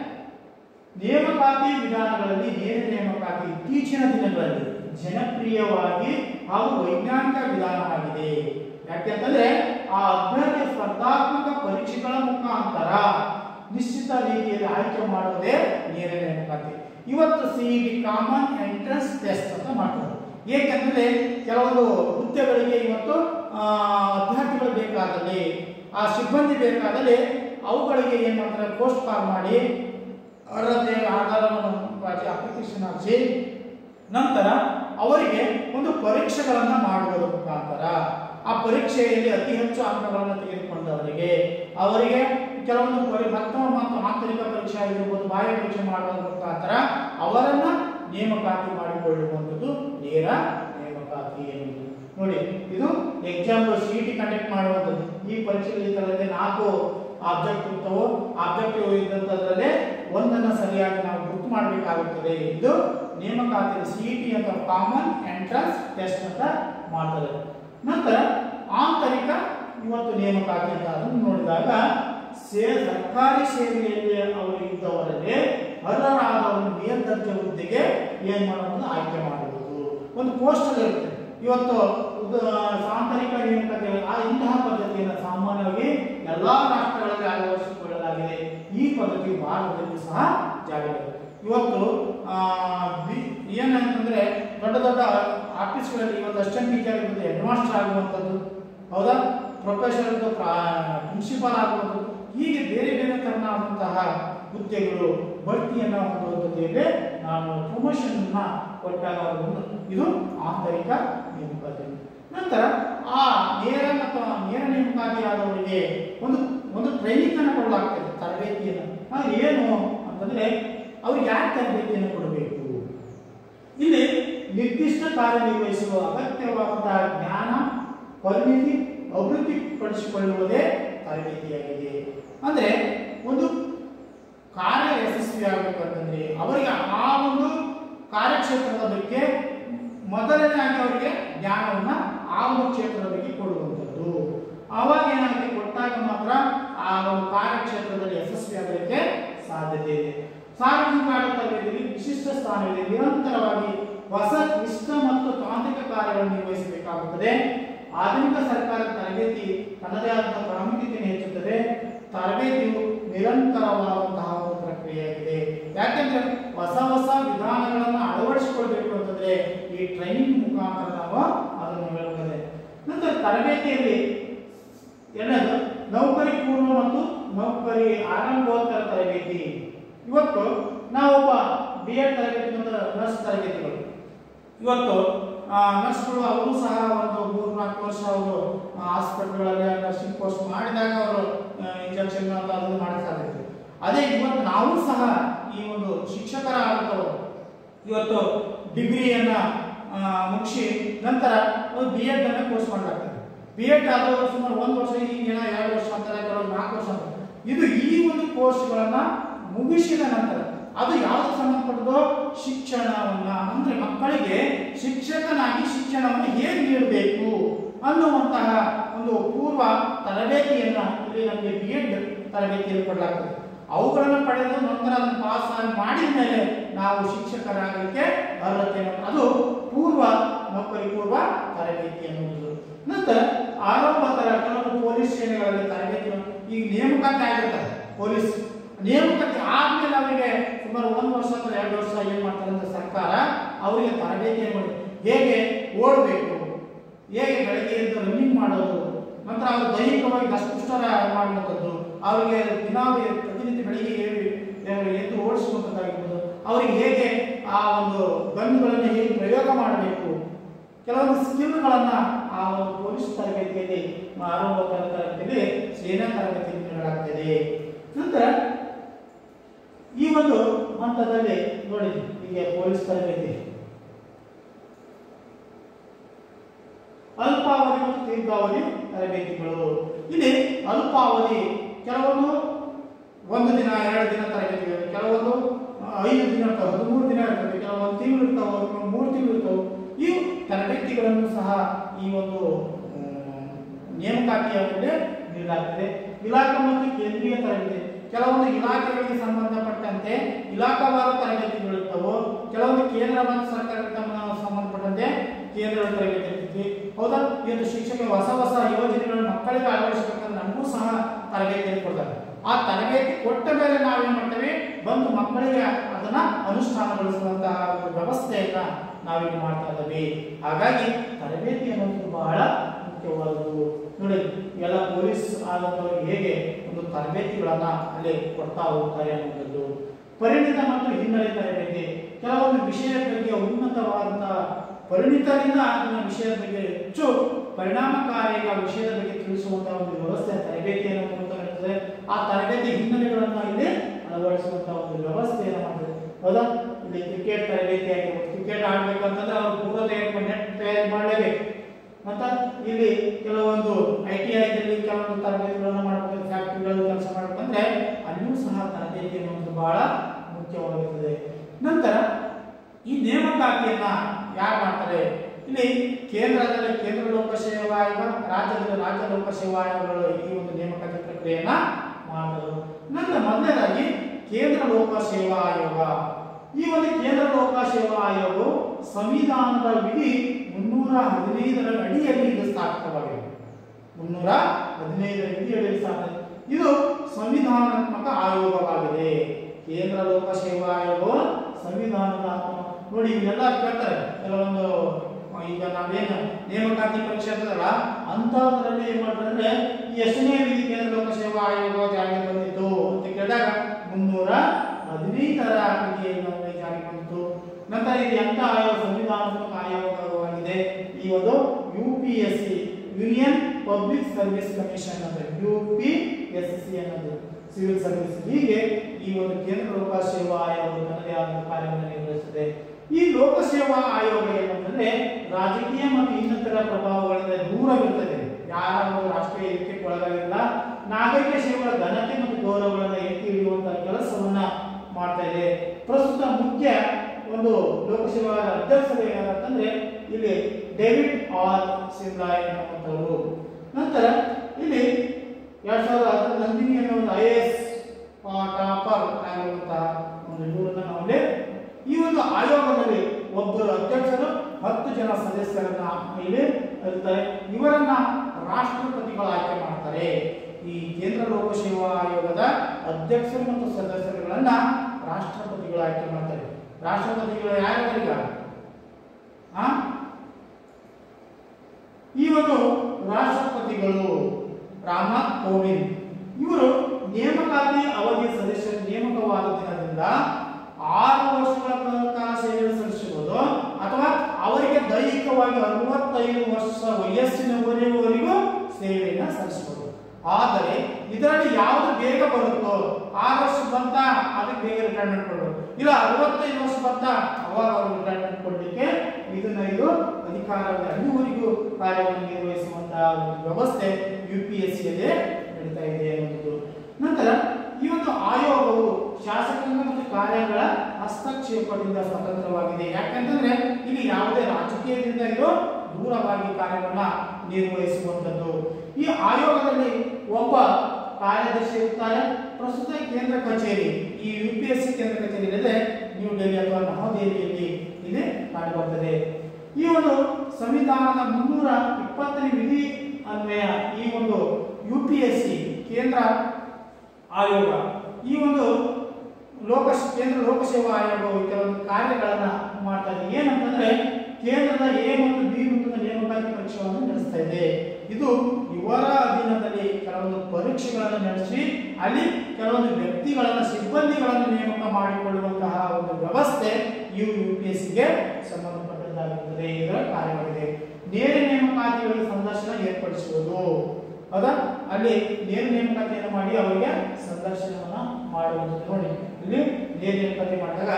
ನೇಮಕಾತಿ ವಿಧಾನಗಳಲ್ಲಿ ನೇರ ನೇಮಕಾತಿ ಇತ್ತೀಚಿನ ದಿನಗಳಲ್ಲಿ ಜನಪ್ರಿಯವಾಗಿ ಹಾಗೂ ವೈಜ್ಞಾನಿಕ ವಿಧಾನವಾಗಿದೆ ಯಾಕೆಂತಂದ್ರೆ ಆ ಅಭ್ಯರ್ಥಿ ಸ್ಪರ್ಧಾತ್ಮಕ ಪರೀಕ್ಷೆಗಳ ಮುಖಾಂತರ ನಿಶ್ಚಿತ ರೀತಿಯಲ್ಲಿ ಆಯ್ಕೆ ಮಾಡೋದೇ ನೇರ ನೇಮಕಾತಿ ಇವತ್ತು ಸಿಇಟಿ ಕಾಮನ್ ಎಂಟ್ರೆನ್ಸ್ ಟೆಸ್ಟ್ ಅಂತ ಮಾಡ್ತಾರೆ ಏಕೆಂದ್ರೆ ಕೆಲವೊಂದು ಹುದ್ದೆಗಳಿಗೆ ಇವತ್ತು ಆ, ಅಭ್ಯರ್ಥಿಗಳು ಬೇಕಾದಲ್ಲಿ ಆ ಸಿಬ್ಬಂದಿ ಬೇಕಾದಲ್ಲಿ ಅವುಗಳಿಗೆ ಏನ್ ಮಾಡ್ತಾರೆ ಪೋಸ್ಟ್ ಕಾಲ್ ಮಾಡಿ ಅರ್ಹತೆ ಆಧಾರವನ್ನು ಹಾಕಿ ಅಪ್ಲಿಕೇಶನ್ ಹಾಕಿಸಿ ನಂತರ ಅವರಿಗೆ ಒಂದು ಪರೀಕ್ಷೆಗಳನ್ನು ಮಾಡುವುದರ ಮುಖಾಂತರ ಆ ಪರೀಕ್ಷೆಯಲ್ಲಿ ಅತಿ ಹೆಚ್ಚು ಅಂಕಗಳನ್ನು ತೆಗೆದುಕೊಂಡವರಿಗೆ ಅವರಿಗೆ ಕೆಲವೊಂದು ಪರಿ ಮತ್ತೊಮ್ಮ ಮತ್ತು ಆಂತರಿಕ ಪರೀಕ್ಷೆ ಆಗಿರ್ಬೋದು ಬಾಹ್ಯ ಪರೀಕ್ಷೆ ಮಾಡುವುದರ ಮುಖಾಂತರ ಅವರನ್ನ ನೇಮಕಾತಿ ಮಾಡಿಕೊಳ್ಳುವಂಥದ್ದು ನೇರ ನೇಮಕಾತಿ ಎನ್ನುವುದು ನೋಡಿ ಇದು ಎಕ್ಸಾಂಪಲ್ ಸಿ ಟಿ ಕಂಡಕ್ಟ್ ಮಾಡುವಂಥದ್ದು ಈ ಪರೀಕ್ಷೆಯಲ್ಲಿ ಈ ಥರದಲ್ಲಿ ನಾಲ್ಕು ಆಬ್ಜೆಕ್ಟ್ ಇರ್ತವೋ ಆಬ್ಜೆಕ್ಟಿವ್ ಇದ್ದಂಥದ್ರಲ್ಲೇ ಒಂದನ್ನು ಸರಿಯಾಗಿ ನಾವು ಗುರ್ತು ಮಾಡಬೇಕಾಗುತ್ತದೆ ಇದು ನೇಮಕಾತಿ ಸಿ ಟಿ ಅಂತ ಕಾಮನ್ ಎಂಟ್ರೆನ್ಸ್ ಟೆಸ್ಟ್ ಅಂತ ಮಾಡ್ತಾರೆ ನಂತರ ಆಂತರಿಕ ಇವತ್ತು ನೇಮಕಾತಿ ಅಂತ ಅದನ್ನು ನೋಡಿದಾಗ ಸೇ ಸರ್ಕಾರಿ ಸೇವೆಯಲ್ಲಿ ಅವರು ಇದ್ದವರಲ್ಲಿ ಅರ್ಹರಾದವರು ಮೇಲ್ದರ್ಜೆ ಹುದ್ದೆಗೆ ಏನ್ ಮಾಡೋದು ಆಯ್ಕೆ ಮಾಡಬಹುದು ಒಂದು ಪೋಸ್ಟಲ್ ಇರುತ್ತೆ ಇವತ್ತು ಉದ- ಆಂತರಿಕ ನೇಮಕಾತಿ ಆ ಇಂತಹ ಪದ್ಧತಿಯನ್ನು ಸಾಮಾನ್ಯವಾಗಿ ಎಲ್ಲಾ ರಾಷ್ಟ್ರಗಳಲ್ಲಿ ಅಳವಡಿಸಿಕೊಳ್ಳಲಾಗಿದೆ ಈ ಪದ್ಧತಿ ಭಾರತದಲ್ಲಿ ಸಹ ಜಾರಿಯಾಗಿದೆ ಇವತ್ತು ಆ, ಬಿ- ಏನಂತಂದ್ರೆ ದೊಡ್ಡ ದೊಡ್ಡ ಆಫೀಸ್ಗಳಲ್ಲಿ ಇವತ್ತು ಅಸಿಸ್ಟೆಂಟ್ ಟೀಚರ್ ಇರ್ಬೋದು ಹೆಡ್ ಮಾಸ್ಟರ್ ಆಗುವಂಥದ್ದು ಹೌದಾ ಪ್ರೊಫೆಸರ್ ಪ್ರಿನ್ಸಿಪಾಲ್ ಆಗುವಂಥದ್ದು ಹೀಗೆ ಬೇರೆ ಬೇರೆ ತರನಾದಂತಹ ಹುದ್ದೆಗಳು ಬಡ್ತಿಯನ್ನು ಹೊಂದುವಂಥದ್ದು ನಾನು ಪ್ರಮೋಷನ್ ಅನ್ನ ಕೊಟ್ಟಾಗ ಒಂದು ಇದು ಆಂತರಿಕ ನೇಮಕಾತಿ ನಂತರ ಆ ನೇರ ಮತ್ತು ನೇರ ನೇಮಕಾತಿ ಆದವರಿಗೆ ಒಂದು ಒಂದು ಟ್ರೈನಿಂಗ್ ಅನ್ನು ಕೊಡಲಾಗ್ತದೆ ತರಬೇತಿಯನ್ನು ಆ, ಏನು ಅಂತಂದ್ರೆ ಅವ್ರಿಗೆ ಯಾಕೆ ತರಬೇತಿಯನ್ನು ಕೊಡಬೇಕು ಇಲ್ಲಿ ನಿರ್ದಿಷ್ಟ ಕಾರ್ಯನಿರ್ವಹಿಸುವ ಅಗತ್ಯವಾದಂತಹ ಜ್ಞಾನ ಪರಿಣಿತಿ ಅಭಿವೃದ್ಧಿಪಡಿಸಿಕೊಳ್ಳುವುದೇ ತರಬೇತಿಯಾಗಿದೆ ಅಂದ್ರೆ ಒಂದು ಕಾರ್ಯ ಯಶಸ್ವಿಯಾಗಬೇಕಂತಂದ್ರೆ ಅವರಿಗೆ ಆ ಒಂದು ಕಾರ್ಯಕ್ಷೇತ್ರದ ಬಗ್ಗೆ ಮೊದಲನೇದಾಗಿ ಅವರಿಗೆ ಜ್ಞಾನವನ್ನ ಆ ಒಂದು ಕ್ಷೇತ್ರದ ಬಗ್ಗೆ ಕೊಡುವಂಥದ್ದು ಆವಾಗ ಏನಾಗುತ್ತೆ ಕೊಟ್ಟಾಗ ಮಾತ್ರ ಆ ಒಂದು ಕಾರ್ಯಕ್ಷೇತ್ರದಲ್ಲಿ ಯಶಸ್ವಿಯಾಗಲಿಕ್ಕೆ ಸಾಧ್ಯತೆ ಇದೆ ಸಾರ್ವಜನಿಕ ಆಡಳಿತದಲ್ಲಿ ವಿಶಿಷ್ಟ ಸ್ಥಾನವಿದೆ ನಿರಂತರವಾಗಿ ಹೊಸ ಕ್ಲಿಷ್ಟ ಮತ್ತು ತಾಂತ್ರಿಕ ಕಾರ್ಯಗಳನ್ನು ನಿರ್ವಹಿಸಬೇಕಾಗುತ್ತದೆ ಆಧುನಿಕ ಸರ್ಕಾರ ತರಬೇತಿ ತನ್ನದೇ ಆದಂತಹ ಪ್ರಾಮುಖ್ಯತೆಯನ್ನು ಹೆಚ್ಚುತ್ತದೆ ತರಬೇತಿಯು ನಿರಂತರವಾದಂತಹ ಒಂದು ಪ್ರಕ್ರಿಯೆಯಾಗಿದೆ ಯಾಕೆಂದ್ರೆ ಹೊಸ ಹೊಸ ವಿಧಾನಗಳನ್ನು ಅಳವಡಿಸಿಕೊಳ್ಬೇಕು ಅಂತಂದ್ರೆ ಈ ಟ್ರೈನಿಂಗ್ ಮುಖಾಂತರ ನಾವು ಅದನ್ನು ಹೇಳುತ್ತದೆ ನಂತರ ತರಬೇತಿಯಲ್ಲಿ ಎರಡನೇದು ನೌಕರಿ ಪೂರ್ವ ಮತ್ತು ನೌಕರಿ ಆರಂಭೋತ್ತರ ತರಬೇತಿ ಇವತ್ತು ನಾವೊಬ್ಬ ಬಿ ಎಡ್ ತರಬೇತಿ ಮತ್ತು ನರ್ಸ್ ತರಬೇತಿಗಳು ಇವತ್ತು ಆ, ನರ್ಸ್ಗಳು ಅವರು ಸಹ ಒಂದು ಮೂರು ನಾಲ್ಕು ವರ್ಷ ಅವರು ಹಾಸ್ಪಿಟಲ್ಗಳಲ್ಲಿ ನರ್ಸಿಂಗ್ ಕೋರ್ಸ್ ಮಾಡಿದಾಗ ಅವರು ಇಂಜೆಕ್ಷನ್ ಅಂತ ಅದನ್ನು ಮಾಡಕ್ ಸಾಧ್ಯತೆ ಅದೇ ಇವತ್ತು ನಾವು ಸಹ ಈ ಒಂದು ಶಿಕ್ಷಕರ ಆಗುತ್ತವರು ಇವತ್ತು ಡಿಗ್ರಿಯನ್ನ ಆ, ಮುಗಿಸಿ ನಂತರ ಒಂದು ಬಿ ಎಡ್ ಅನ್ನ ಕೋರ್ಸ್ ಮಾಡಲಾಗ್ತದೆ ಬಿ ಎಡ್ ಆದವರು ಸುಮಾರು ಒಂದು ವರ್ಷ ಈಗಿನ ಎರಡು ವರ್ಷ ಅಂತಾರೆ ಕೆಲವರು ನಾಲ್ಕು ವರ್ಷ ಅಂತಾರೆ ಇದು ಈ ಒಂದು ಕೋರ್ಸ್ಗಳನ್ನ ಮುಗಿಸಿದ ನಂತರ ಅದು ಯಾವ್ದಕ್ಕೆ ಸಂಬಂಧಪಟ್ಟದೋ ಶಿಕ್ಷಣವನ್ನ ಅಂದ್ರೆ ಮಕ್ಕಳಿಗೆ ಶಿಕ್ಷಕನಾಗಿ ಶಿಕ್ಷಣವನ್ನು ಹೇಗೆ ನೀಡಬೇಕು ಅನ್ನುವಂತಹ ಒಂದು ಪೂರ್ವ ತರಬೇತಿಯನ್ನ ಇಲ್ಲಿ ನಮಗೆ ಬಿ ಎಡ್ ತರಬೇತಿಯಲ್ಲಿ ಕೊಡಲಾಗ್ತದೆ ಅವುಗಳನ್ನು ಪಡೆದು ನಂತರ ಅದನ್ನು ಪಾಸ್ ಮಾಡಿದ ಮೇಲೆ ನಾವು ಶಿಕ್ಷಕರಾಗಲಿಕ್ಕೆ ಅರ್ಹತೆ ಅದು ಪೂರ್ವ ನೌಕರಿ ಪೂರ್ವ ತರಬೇತಿ ಅನ್ನುವುದು ನಂತರ ಆರಂಭತರ ಕೆಲವೊಂದು ಪೊಲೀಸ್ ಸೇನೆಗಳಲ್ಲಿ ತರಬೇತಿ ಈಗ ನೇಮಕಾತಿ ಆಗಿರ್ತಾರೆ ಪೊಲೀಸ್ ನೇಮಕಾತಿ ಆದ್ಮೇಲೆ ಅವರಿಗೆ ಸುಮಾರು ಒಂದು ವರ್ಷ ಅಥವಾ ಎರಡು ವರ್ಷ ಏನ್ ಮಾಡ್ತಾರೆ ಅಂತ ಸರ್ಕಾರ ಅವರಿಗೆ ತರಬೇತಿಯನ್ನು ಮಾಡಿ ಹೇಗೆ ಓಡಬೇಕು ಹೇಗೆ ಬೆಳಗ್ಗೆ ಎದ್ದು ರನ್ನಿಂಗ್ ಮಾಡೋದು ನಂತರ ಅವರು ದೈಹಿಕವಾಗಿ ದಷ್ಟಪುಷ್ಟರ ಮಾಡುವಂಥದ್ದು ಅವರಿಗೆ ದಿನ ಪ್ರತಿನಿತ್ಯ ಬೆಳಿಗ್ಗೆ ಏಳಿ ಏ- ಎದ್ದು ಓಡಿಸುವಂಥದ್ದಾಗಿರ್ಬೋದು ಅವರಿಗೆ ಹೇಗೆ ಆ ಒಂದು ಗನ್ಗಳನ್ನು ಹೇಗೆ ಪ್ರಯೋಗ ಮಾಡಬೇಕು ಕೆಲವೊಂದು ಸ್ಕಿಲ್ಗಳನ್ನ ಆ ಒಂದು ಪೊಲೀಸ್ ತರಬೇತಿಯಲ್ಲಿ ಆರಂಭೋತ್ತರ ತರಬೇತಿಯಲ್ಲಿ ಸೇನಾ ತರಬೇತಿ ನೀಡಲಾಗ್ತದೆ ನಂತರ ಈ ಒಂದು ಹಂತದಲ್ಲಿ ನೋಡಿ ಹೀಗೆ ಪೊಲೀಸ್ ತರಬೇತಿ ಅಲ್ಪಾವಧಿ ಮತ್ತು ದೀರ್ಘಾವಧಿ ತರಬೇತಿಗಳು ಇಲ್ಲಿ ಅಲ್ಪಾವಧಿ ಕೆಲವೊಂದು ಒಂದು ದಿನ ಎರಡು ದಿನ ತರಬೇತಿಗಳು ಕೆಲವೊಂದು ಆ, ಐದು ದಿನ ಇರ್ತವೆ ಹದಿಮೂರು ದಿನ ಇರ್ತವೆ ಕೆಲವೊಂದು ತಿಂಗಳು ಇರ್ತಾವೆ ಕೆಲವೊಂದು ಮೂರು ತಿಂಗಳು ಇರ್ತವೆ ಈ ತರಬೇತಿಗಳನ್ನು ಸಹ ಈ ಒಂದು ಮ್, ನೇಮಕಾತಿಯ ಮೇಲೆ ನೀಡಲಾಗ್ತದೆ ಇಲಾಖೆ ಮತ್ತು ಕೇಂದ್ರೀಯ ತರಬೇತಿ ಕೆಲವೊಂದು ಇಲಾಖೆಗಳಿಗೆ ಸಂಬಂಧಪಟ್ಟಂತೆ ಇಲಾಖಾವಾರು ತರಬೇತಿಗಳು ಇರ್ತವೆ ಕೆಲವೊಂದು ಕೇಂದ್ರ ಮತ್ತು ಸರ್ಕಾರಕ್ಕೆ ತಮ್ಮ ಸಂಬಂಧಪಟ್ಟಂತೆ ಕೇಂದ್ರ ತರಬೇತಿ ಇರ್ತೈತಿ ಹೌದಾ ಇವತ್ತು ಶಿಕ್ಷಕ ಹೊಸ ಹೊಸ ಯೋಜನೆಗಳನ್ನು ಮಕ್ಕಳಿಗೆ ಅಳವಡಿಸಬೇಕಂದ್ರೆ ನಮಗೂ ಸಹ ತರಬೇತಿಯನ್ನು ಕೊಡ್ತಾರೆ ಆ ತರಬೇತಿ ಕೊಟ್ಟ ಮೇಲೆ ನಾವೇನ್ ಮಾಡ್ತೇವೆ ಬಂದು ಮಕ್ಕಳಿಗೆ ಅದನ್ನ ಅನುಷ್ಠಾನಗೊಳಿಸುವಂತಹ ಒಂದು ವ್ಯವಸ್ಥೆಯನ್ನ ನಾವಿಲ್ಲಿ ಮಾಡ್ತಾ ಇದ್ದೇವೆ ಹಾಗಾಗಿ ತರಬೇತಿ ಅನ್ನೋದು ಬಹಳ ಮುಖ್ಯವಾದದ್ದು ನೋಡಿ ಎಲ್ಲ ಪೊಲೀಸ್ ಆದಂತವರಿಗೆ ಹೇಗೆ ಒಂದು ತರಬೇತಿಗಳನ್ನ ಅಲ್ಲಿ ಕೊಡ್ತಾ ಹೋಗ್ತಾರೆ ಅನ್ನುವಂಥದ್ದು ಪರಿಣಿತ ಮತ್ತು ಹಿನ್ನೆಲೆ ತರಬೇತಿ ಕೆಲವೊಂದು ವಿಷಯದ ಬಗ್ಗೆ ಉನ್ನತವಾದಂತಹ ಪರಿಣಿತರಿಂದ ಅದನ್ನ ವಿಷಯದ ಬಗ್ಗೆ ಹೆಚ್ಚು ಪರಿಣಾಮಕಾರಿಯಾಗಿ ಆ ವಿಷಯದ ಬಗ್ಗೆ ತಿಳಿಸುವಂತಹ ಒಂದು ವ್ಯವಸ್ಥೆ ತರಬೇತಿಯನ್ನು ಮೂಲಕ ನಡೆಯುತ್ತದೆ ಆ ತರಬೇತಿ ಹಿನ್ನೆಲೆಗಳನ್ನು ಇಲ್ಲಿ ಅಳವಡಿಸುವಂತಹ ಒಂದು ವ್ಯವಸ್ಥೆಯನ್ನು ಮಾಡ್ತದೆ ಹೌದಾ ಇಲ್ಲಿ ಕ್ರಿಕೆಟ್ ತರಬೇತಿ ಆಗಿರ್ಬೋದು ಕ್ರಿಕೆಟ್ ಆಡ್ಬೇಕಂತಂದ್ರೆ ಅವ್ರು ಪೂರ್ವ ತಯಾರಿ ನೆಟ್ ತಯಾರಿ ಮಾಡಲೇಬೇಕು ಮತ್ತ ಇಲ್ಲಿ ಕೆಲವೊಂದು ಐ ಟಿ ಐದಲ್ಲಿ ಕೆಲವೊಂದು ತರಬೇತಿಗಳನ್ನು ಮಾಡಬೇಕು ಫ್ಯಾಕ್ಟ್ರಿಗಳಲ್ಲಿ ಕೆಲಸ ಮಾಡಬೇಕಂದ್ರೆ ಅಲ್ಲಿಯೂ ಸಹ ತರಬೇತಿ ಅನ್ನೋದು ಬಹಳ ಮುಖ್ಯವಾಗಿರುತ್ತದೆ ನಂತರ ಈ ನೇಮಕಾತಿಯನ್ನ ಯಾರು ಮಾಡ್ತಾರೆ ಇಲ್ಲಿ ಕೇಂದ್ರದಲ್ಲಿ ಕೇಂದ್ರ ಲೋಕಸೇವಾ ಆಯೋಗ ರಾಜ್ಯದಲ್ಲಿ ರಾಜ್ಯ ಲೋಕಸೇವಾ ಆಯೋಗಗಳು ಈ ಒಂದು ನೇಮಕಾತಿ ಪ್ರಕ್ರಿಯೆಯನ್ನ ಮಾಡಿದರು ನಂತರ ಮೊದಲನೇದಾಗಿ ಕೇಂದ್ರ ಲೋಕಸೇವಾ ಆಯೋಗ ಈ ಒಂದು ಕೇಂದ್ರ ಲೋಕಸೇವಾ ಆಯೋಗವು ಸಂವಿಧಾನದ ವಿಧಿ ಮುನ್ನೂರ ಹದಿನೈದರ ಅಡಿಯಲ್ಲಿ ಇದು ಸ್ಥಾಪಿತವಾಗಿದೆ ಮುನ್ನೂರ ಹದಿನೈದರ ವಿಧಿಯಡಿಯಲ್ಲಿ ಸ್ಥಾಪಿತ ಇದು ಸಂವಿಧಾನಾತ್ಮಕ ಆಯೋಗವಾಗಿದೆ ಕೇಂದ್ರ ಲೋಕಸೇವಾ ಆಯೋಗವು ಸಂವಿಧಾನದ ನೋಡಿ ಇವೆಲ್ಲ ಕೇಳ್ತಾರೆ ಕೆಲವೊಂದು ಆ, ಈಗ ನಾವೇನು ನೇಮಕಾತಿ ಪರೀಕ್ಷೆ ಅಂತದಲ್ಲ ಅಂತದ್ರಲ್ಲಿ ಏನ್ ಮಾಡ್ತಾರೆ ಅಂದ್ರೆ ಈ ಎಷ್ಟನೇ ವಿಧಿ ಕೇಂದ್ರ ಲೋಕಸೇವಾ ಆಯೋಗ ಜಾರಿಗೆ ಬಂದಿತ್ತು ಅಂತ ಕೇಳಿದಾಗ ಮುನ್ನೂರ ಹದಿನೈದರ ವಿಧಿಯನ್ನು ಜಾರಿಗೆ ಬಂತು ನಂತರ ಇದು ಎಂತ ಆಯೋಗ ಸಂವಿಧಾನಾತ್ಮಕ ಆಯೋಗವಾಗಿದೆ ಈ ಒಂದು U P S C union public service commission ಅಂತ ಯು ಪಿ ಎಸ್ ಸಿ ಅನ್ನೋದು ಸಿವಿಲ್ ಸರ್ವಿಸ್ ಹೀಗೆ ಈ ಒಂದು ಕೇಂದ್ರ ಲೋಕಸೇವಾ ಆಯೋಗ ತನ್ನದೇ ಆದ ಕಾರ್ಯವನ್ನು ನಿರ್ವಹಿಸುತ್ತದೆ ಈ ಲೋಕಸೇವಾ ಆಯೋಗ ಏನಂತಂದ್ರೆ ರಾಜಕೀಯ ಮತ್ತು ಇನ್ನಿತರ ಪ್ರಭಾವಗಳಿಂದ ದೂರವಿರುತ್ತದೆ ಯಾರ ಒಂದು ರಾಷ್ಟ್ರೀಯ ಇದಕ್ಕೆ ಒಳಗಾಗಿಲ್ಲ ನಾಗರಿಕ ಸೇವೆಗಳ ಘನತೆ ಮತ್ತು ಗೌರವಗಳನ್ನು ಎತ್ತಿ ಹಿಡಿಯುವಂತಹ ಕೆಲಸವನ್ನ ಮಾಡ್ತಾ ಇದೆ ಪ್ರಸ್ತುತ ಮುಖ್ಯ ಒಂದು ಲೋಕಸೇವಾ ಅಧ್ಯಕ್ಷರು ಯಾರಂತಂದ್ರೆ ಇಲ್ಲಿ ಡೇವಿಡ್ ಆರ್ ಸಿಂಗ್ಲಾಯ್ ಅನ್ನುವಂಥವರು ನಂತರ ಇಲ್ಲಿ ಎರಡ್ ಸಾವಿರದ ಹತ್ತು ನಂದಿನಿ ಅನ್ನೋ ಒಂದು ಐ ಎಸ್ ಟಾಪರ್ ಆಗಿರುವಂತಹ ಒಂದು ಇವರನ್ನ ನಾವಲ್ಲಿ ಈ ಒಂದು ಆಯೋಗದಲ್ಲಿ ಒಬ್ಬರು ಅಧ್ಯಕ್ಷರು ಹತ್ತು ಜನ ಸದಸ್ಯರನ್ನ ಇಲ್ಲಿ ಇರ್ತಾರೆ ಇವರನ್ನ ರಾಷ್ಟ್ರಪತಿಗಳು ಆಯ್ಕೆ ಮಾಡ್ತಾರೆ ಈ ಕೇಂದ್ರ ಲೋಕಸೇವಾ ಆಯೋಗದ ಅಧ್ಯಕ್ಷರು ಮತ್ತು ಸದಸ್ಯರುಗಳನ್ನ ರಾಷ್ಟ್ರಪತಿಗಳು ಆಯ್ಕೆ ಮಾಡ್ತಾರೆ ರಾಷ್ಟ್ರಪತಿಗಳು ಯಾರ್ಯಾರೀಗ ಆ ಈ ಒಂದು ರಾಷ್ಟ್ರಪತಿಗಳು ರಾಮನಾಥ್ ಕೋವಿಂದ್ ಇವರು ನೇಮಕಾತಿ ಅವಧಿ ಸದಸ್ಯ ನೇಮಕವಾದ ದಿನದಿಂದ ಆರು ವರ್ಷಗಳ ಕಾಲ ಸೇವೆ ಸಲ್ಲಿಸಬಹುದು ಅಥವಾ ಅವರಿಗೆ ದೈಹಿಕವಾಗಿ ಅರವತ್ತೈದು ವರ್ಷ ವಯಸ್ಸಿನವರೆಗೂ ಸೇವೆಯನ್ನು ಸಲ್ಲಿಸಬಹುದು ಆದರೆ ಇದರಲ್ಲಿ ಯಾವುದು ಬೇಗ ಬರುತ್ತೋ ಆರು ವರ್ಷ ಬಂತ ಅದಕ್ಕೆ ಬೇಗ ರಿಟೈರ್ಮೆಂಟ್ ಕೊಡಬಹುದು ಇಲ್ಲ ಅರವತ್ತೈದು ವರ್ಷ ಬಂತ ಅವಾಗ ಅವರು ರಿಟೈರ್ಮೆಂಟ್ ಕೊಡಲಿಕ್ಕೆ ಇದನ್ನ ಇದು ಅಧಿಕಾರವನ್ನು ಅಲ್ಲಿವರೆಗೂ ಕಾರ್ಯವನ್ನು ನಿರ್ವಹಿಸುವಂತಹ ಒಂದು ವ್ಯವಸ್ಥೆ ಯು ಪಿ ಎಸ್ ಸಿಯಲ್ಲಿ ನಡೀತಾ ಇದೆ ಅನ್ನೋದು ನಂತರ ಈ ಒಂದು ಆಯೋಗವು ಶಾಸಕಾಂಗ ಮತ್ತು ಕಾರ್ಯಗಳ ಹಸ್ತಕ್ಷೇಪದಿಂದ ಸ್ವತಂತ್ರವಾಗಿದೆ ಯಾಕಂತಂದ್ರೆ ಇಲ್ಲಿ ಯಾವುದೇ ರಾಜಕೀಯದಿಂದ ಇದು ದೂರವಾಗಿ ಕಾರ್ಯವನ್ನ ನಿರ್ವಹಿಸುವಂಥದ್ದು ಈ ಆಯೋಗದಲ್ಲಿ ಒಬ್ಬ ಕಾರ್ಯದರ್ಶಿ ಇರ್ತಾರೆ ಪ್ರಸ್ತುತ ಕೇಂದ್ರ ಕಚೇರಿ ಈ ಯು ಪಿ ಎಸ್ ಸಿ ಕೇಂದ್ರ ಕಚೇರಿ ಇದೆ ನ್ಯೂ ಡೆಲ್ಲಿ ಅಥವಾ ನವದೆಹಲಿಯಲ್ಲಿ ಇಲ್ಲಿ ಕಂಡುಬರ್ತದೆ ಈ ಒಂದು ಸಂವಿಧಾನದ ಮುನ್ನೂರ ಇಪ್ಪತ್ತನೇ ವಿಧಿ ಅನ್ವಯ ಈ ಒಂದು ಯು ಪಿ ಎಸ್ ಸಿ ಕೇಂದ್ರ ಆಯೋಗ ಈ ಒಂದು ಲೋಕ ಕೇಂದ್ರ ಲೋಕಸೇವಾ ಆಯೋಗವು ಕೆಲವೊಂದು ಕಾರ್ಯಗಳನ್ನ ಮಾಡ್ತಾ ಇದೆ ಏನಂತಂದ್ರೆ ಕೇಂದ್ರದ ಎ ಮತ್ತು ಬಿ ವೃತ್ತದ ನೇಮಕಾತಿ ಪರೀಕ್ಷೆಗಳನ್ನು ನಡೆಸ್ತಾ ಇದೆ ಇದು ಇವರ ಅಧೀನದಲ್ಲಿ ಕೆಲವೊಂದು ಪರೀಕ್ಷೆಗಳನ್ನು ನಡೆಸಿ ಅಲ್ಲಿ ಕೆಲವೊಂದು ವ್ಯಕ್ತಿಗಳನ್ನ ಸಿಬ್ಬಂದಿಗಳನ್ನು ನೇಮಕ ಮಾಡಿಕೊಳ್ಳುವಂತಹ ಒಂದು ವ್ಯವಸ್ಥೆ ಇವು ಯು ಪಿ ಎಸ್ ಸಿಗೆ ಸಂಬಂಧಪಟ್ಟದ್ದಾಗಿರುತ್ತದೆ ಇದರ ಕಾರ್ಯವಾಗಿದೆ ನೇರ ನೇಮಕಾತಿಗಳಿಗೆ ಸಂದರ್ಶನ ಏರ್ಪಡಿಸುವುದು ಹೌದಾ ಅಲ್ಲಿ ನೇರ ನೇಮಕಾತಿಯನ್ನು ಮಾಡಿ ಅವರಿಗೆ ಸಂದರ್ಶನವನ್ನ ಮಾಡುವಂಥದ್ದು ನೋಡಿ ಇಲ್ಲಿ ನೇರ ನೇಮಕಾತಿ ಮಾಡಿದಾಗ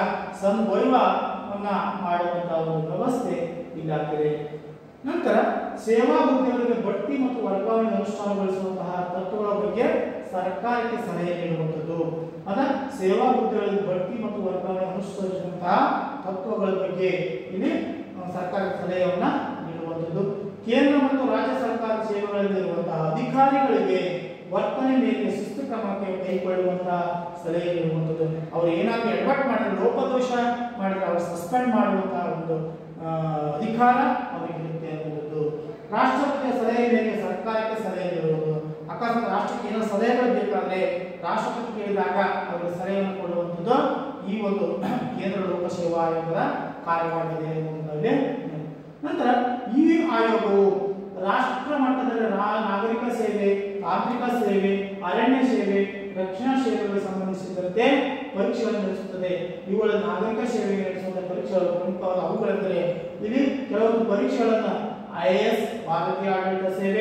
ಸಂವೈವವನ್ನ ಮಾಡುವಂತಹ ಒಂದು ವ್ಯವಸ್ಥೆ ಇಲ್ಲಾಗ್ತದೆ ನಂತರ ಸೇವಾ ಹುದ್ದೆಗಳಿಗೆ ಬಡ್ತಿ ಮತ್ತು ವರ್ಗಾವಣೆ ಅನುಷ್ಠಾನಗೊಳಿಸುವಂತಹ ತತ್ವಗಳ ಬಗ್ಗೆ ಸರ್ಕಾರಕ್ಕೆ ಸಲಹೆ ನೀಡುವಂಥದ್ದು ಅದ ಸೇವಾ ಹುದ್ದೆಗಳಿಗೆ ಬಡ್ತಿ ಮತ್ತು ವರ್ಗಾವಣೆ ಅನುಷ್ಠಾನಿಸುವಂತಹ ತತ್ವಗಳ ಬಗ್ಗೆ ಇಲ್ಲಿ ಆ, ಸರ್ಕಾರಕ್ಕೆ ಸಲಹೆಯನ್ನ ನೀಡುವಂಥದ್ದು ಕೇಂದ್ರ ಮತ್ತು ರಾಜ್ಯ ಸರ್ಕಾರ ಸೇವೆಗಳಲ್ಲಿರುವಂತಹ ಅಧಿಕಾರಿಗಳಿಗೆ ವರ್ತನೆ ಮೇಲೆ ಶಿಸ್ತು ಕ್ರಮಕ್ಕೆ ಕೈಗೊಳ್ಳುವಂತಹ ಸಲಹೆ ನೀಡುವಂಥದ್ದು ಅವರು ಏನಾದರೂ ಎಡವಟ್ ಮಾಡಿದ್ರೆ ಲೋಪದೋಷ ಮಾಡಿದ್ರೆ ಅವರು ಸಸ್ಪೆಂಡ್ ಮಾಡುವಂತಹ ಒಂದು ಆ, ಅಧಿಕಾರ ಅವರಿಗೆ ಇರುತ್ತೆ ಅನ್ನುವುದು ರಾಷ್ಟ್ರಪತಿಯ ಸಲಹೆ ಮೇಲೆ ಸರ್ಕಾರಕ್ಕೆ ಸಲಹೆ ನೀಡುವುದು ಅಕಸ್ಮಾತ್ ರಾಷ್ಟ್ರಕ್ಕೆ ಏನೋ ಸಲಹೆಗಳು ಬೇಕಾದ್ರೆ ರಾಷ್ಟ್ರಪತಿ ಕೇಳಿದಾಗ ಅವರಿಗೆ ಸಲಹೆಯನ್ನು ಕೊಡುವಂಥದ್ದು ಈ ಒಂದು ಕೇಂದ್ರ ಲೋಕಸೇವಾ ಆಯೋಗದ ಕಾರ್ಯವಾಗಿದೆ ಎನ್ನುವುದರಲ್ಲಿ ನಂತರ ಈ ಆಯೋಗವು ರಾಷ್ಟ್ರ ಮಟ್ಟದಲ್ಲಿ ರಾ- ನಾಗರಿಕ ಸೇವೆ ತಾಂತ್ರಿಕ ಸೇವೆ ಅರಣ್ಯ ಸೇವೆ ರಕ್ಷಣಾ ಸೇವೆಗಳಿಗೆ ಸಂಬಂಧಿಸಿದಂತೆ ಪರೀಕ್ಷೆಗಳನ್ನು ನಡೆಸುತ್ತದೆ ಇವುಗಳ ನಾಗರಿಕ ಸೇವೆಗೆ ನಡೆಸುವಂತಹ ಪರೀಕ್ಷೆಗಳು ಪ್ರಮುಖವಾದ ಅವುಗಳೆಂದರೆ ಇಲ್ಲಿ ಕೆಲವೊಂದು ಪರೀಕ್ಷೆಗಳನ್ನು ಐ ಎಸ್ ಭಾರತೀಯ ಆಡಳಿತ ಸೇವೆ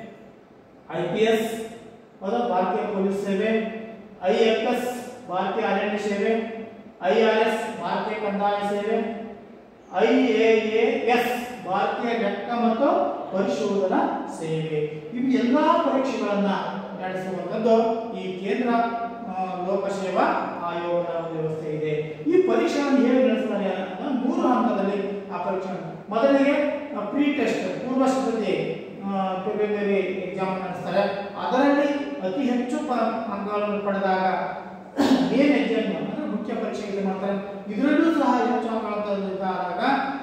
ಐ ಪಿ ಎಸ್ ಭಾರತೀಯ ಪೊಲೀಸ್ ಸೇವೆ ಐ ಎಫ್ ಎಸ್ ಭಾರತೀಯ ಅರಣ್ಯ ಸೇವೆ ಐ ಆರ್ ಎಸ್ ಭಾರತೀಯ ಕಂದಾಯ ಸೇವೆ ಐ ಎ ಎಸ್ ಭಾರತೀಯ ಲೆಕ್ಕ ಮತ್ತು ಪರಿಶೋಧನಾ ಸೇವೆ ಇವು ಎಲ್ಲಾ ಪರೀಕ್ಷೆಗಳನ್ನ ನಡೆಸುವಂಥದ್ದು ಈ ಕೇಂದ್ರ ಆ, ಲೋಕಸೇವಾ ಆಯೋಗದ ಒಂದು ವ್ಯವಸ್ಥೆ ಇದೆ ಈ ಪರೀಕ್ಷೆಗಳನ್ನು ಹೇಗೆ ನಡೆಸ್ತಾರೆ ಅನ್ನೋದನ್ನ ಮೂರು ಹಂತದಲ್ಲಿ ಆ ಪರೀಕ್ಷೆ ಮೊದಲಿಗೆ ಪ್ರೀ ಟೆಸ್ಟ್ ಪೂರ್ವ ಸಿದ್ಧತೆ ಪ್ರಿಲಿಮಿನರಿ ಎಕ್ಸಾಮ್ ನಡೆಸ್ತಾರೆ ಅದರಲ್ಲಿ ಅತಿ ಹೆಚ್ಚು ಪ- ಅಂಕಗಳನ್ನು ಪಡೆದಾಗ ಮೇನ್ ಎಕ್ಸಾಮ್ ಅಂದ್ರೆ ಮುಖ್ಯ ಪರೀಕ್ಷೆ ಇದು ಮಾಡ್ತಾರೆ ಇದರಲ್ಲೂ ಸಹ ಹೆಚ್ಚು ಅಂಕಗಳನ್ನು ತಂದಿದ್ದಾಗ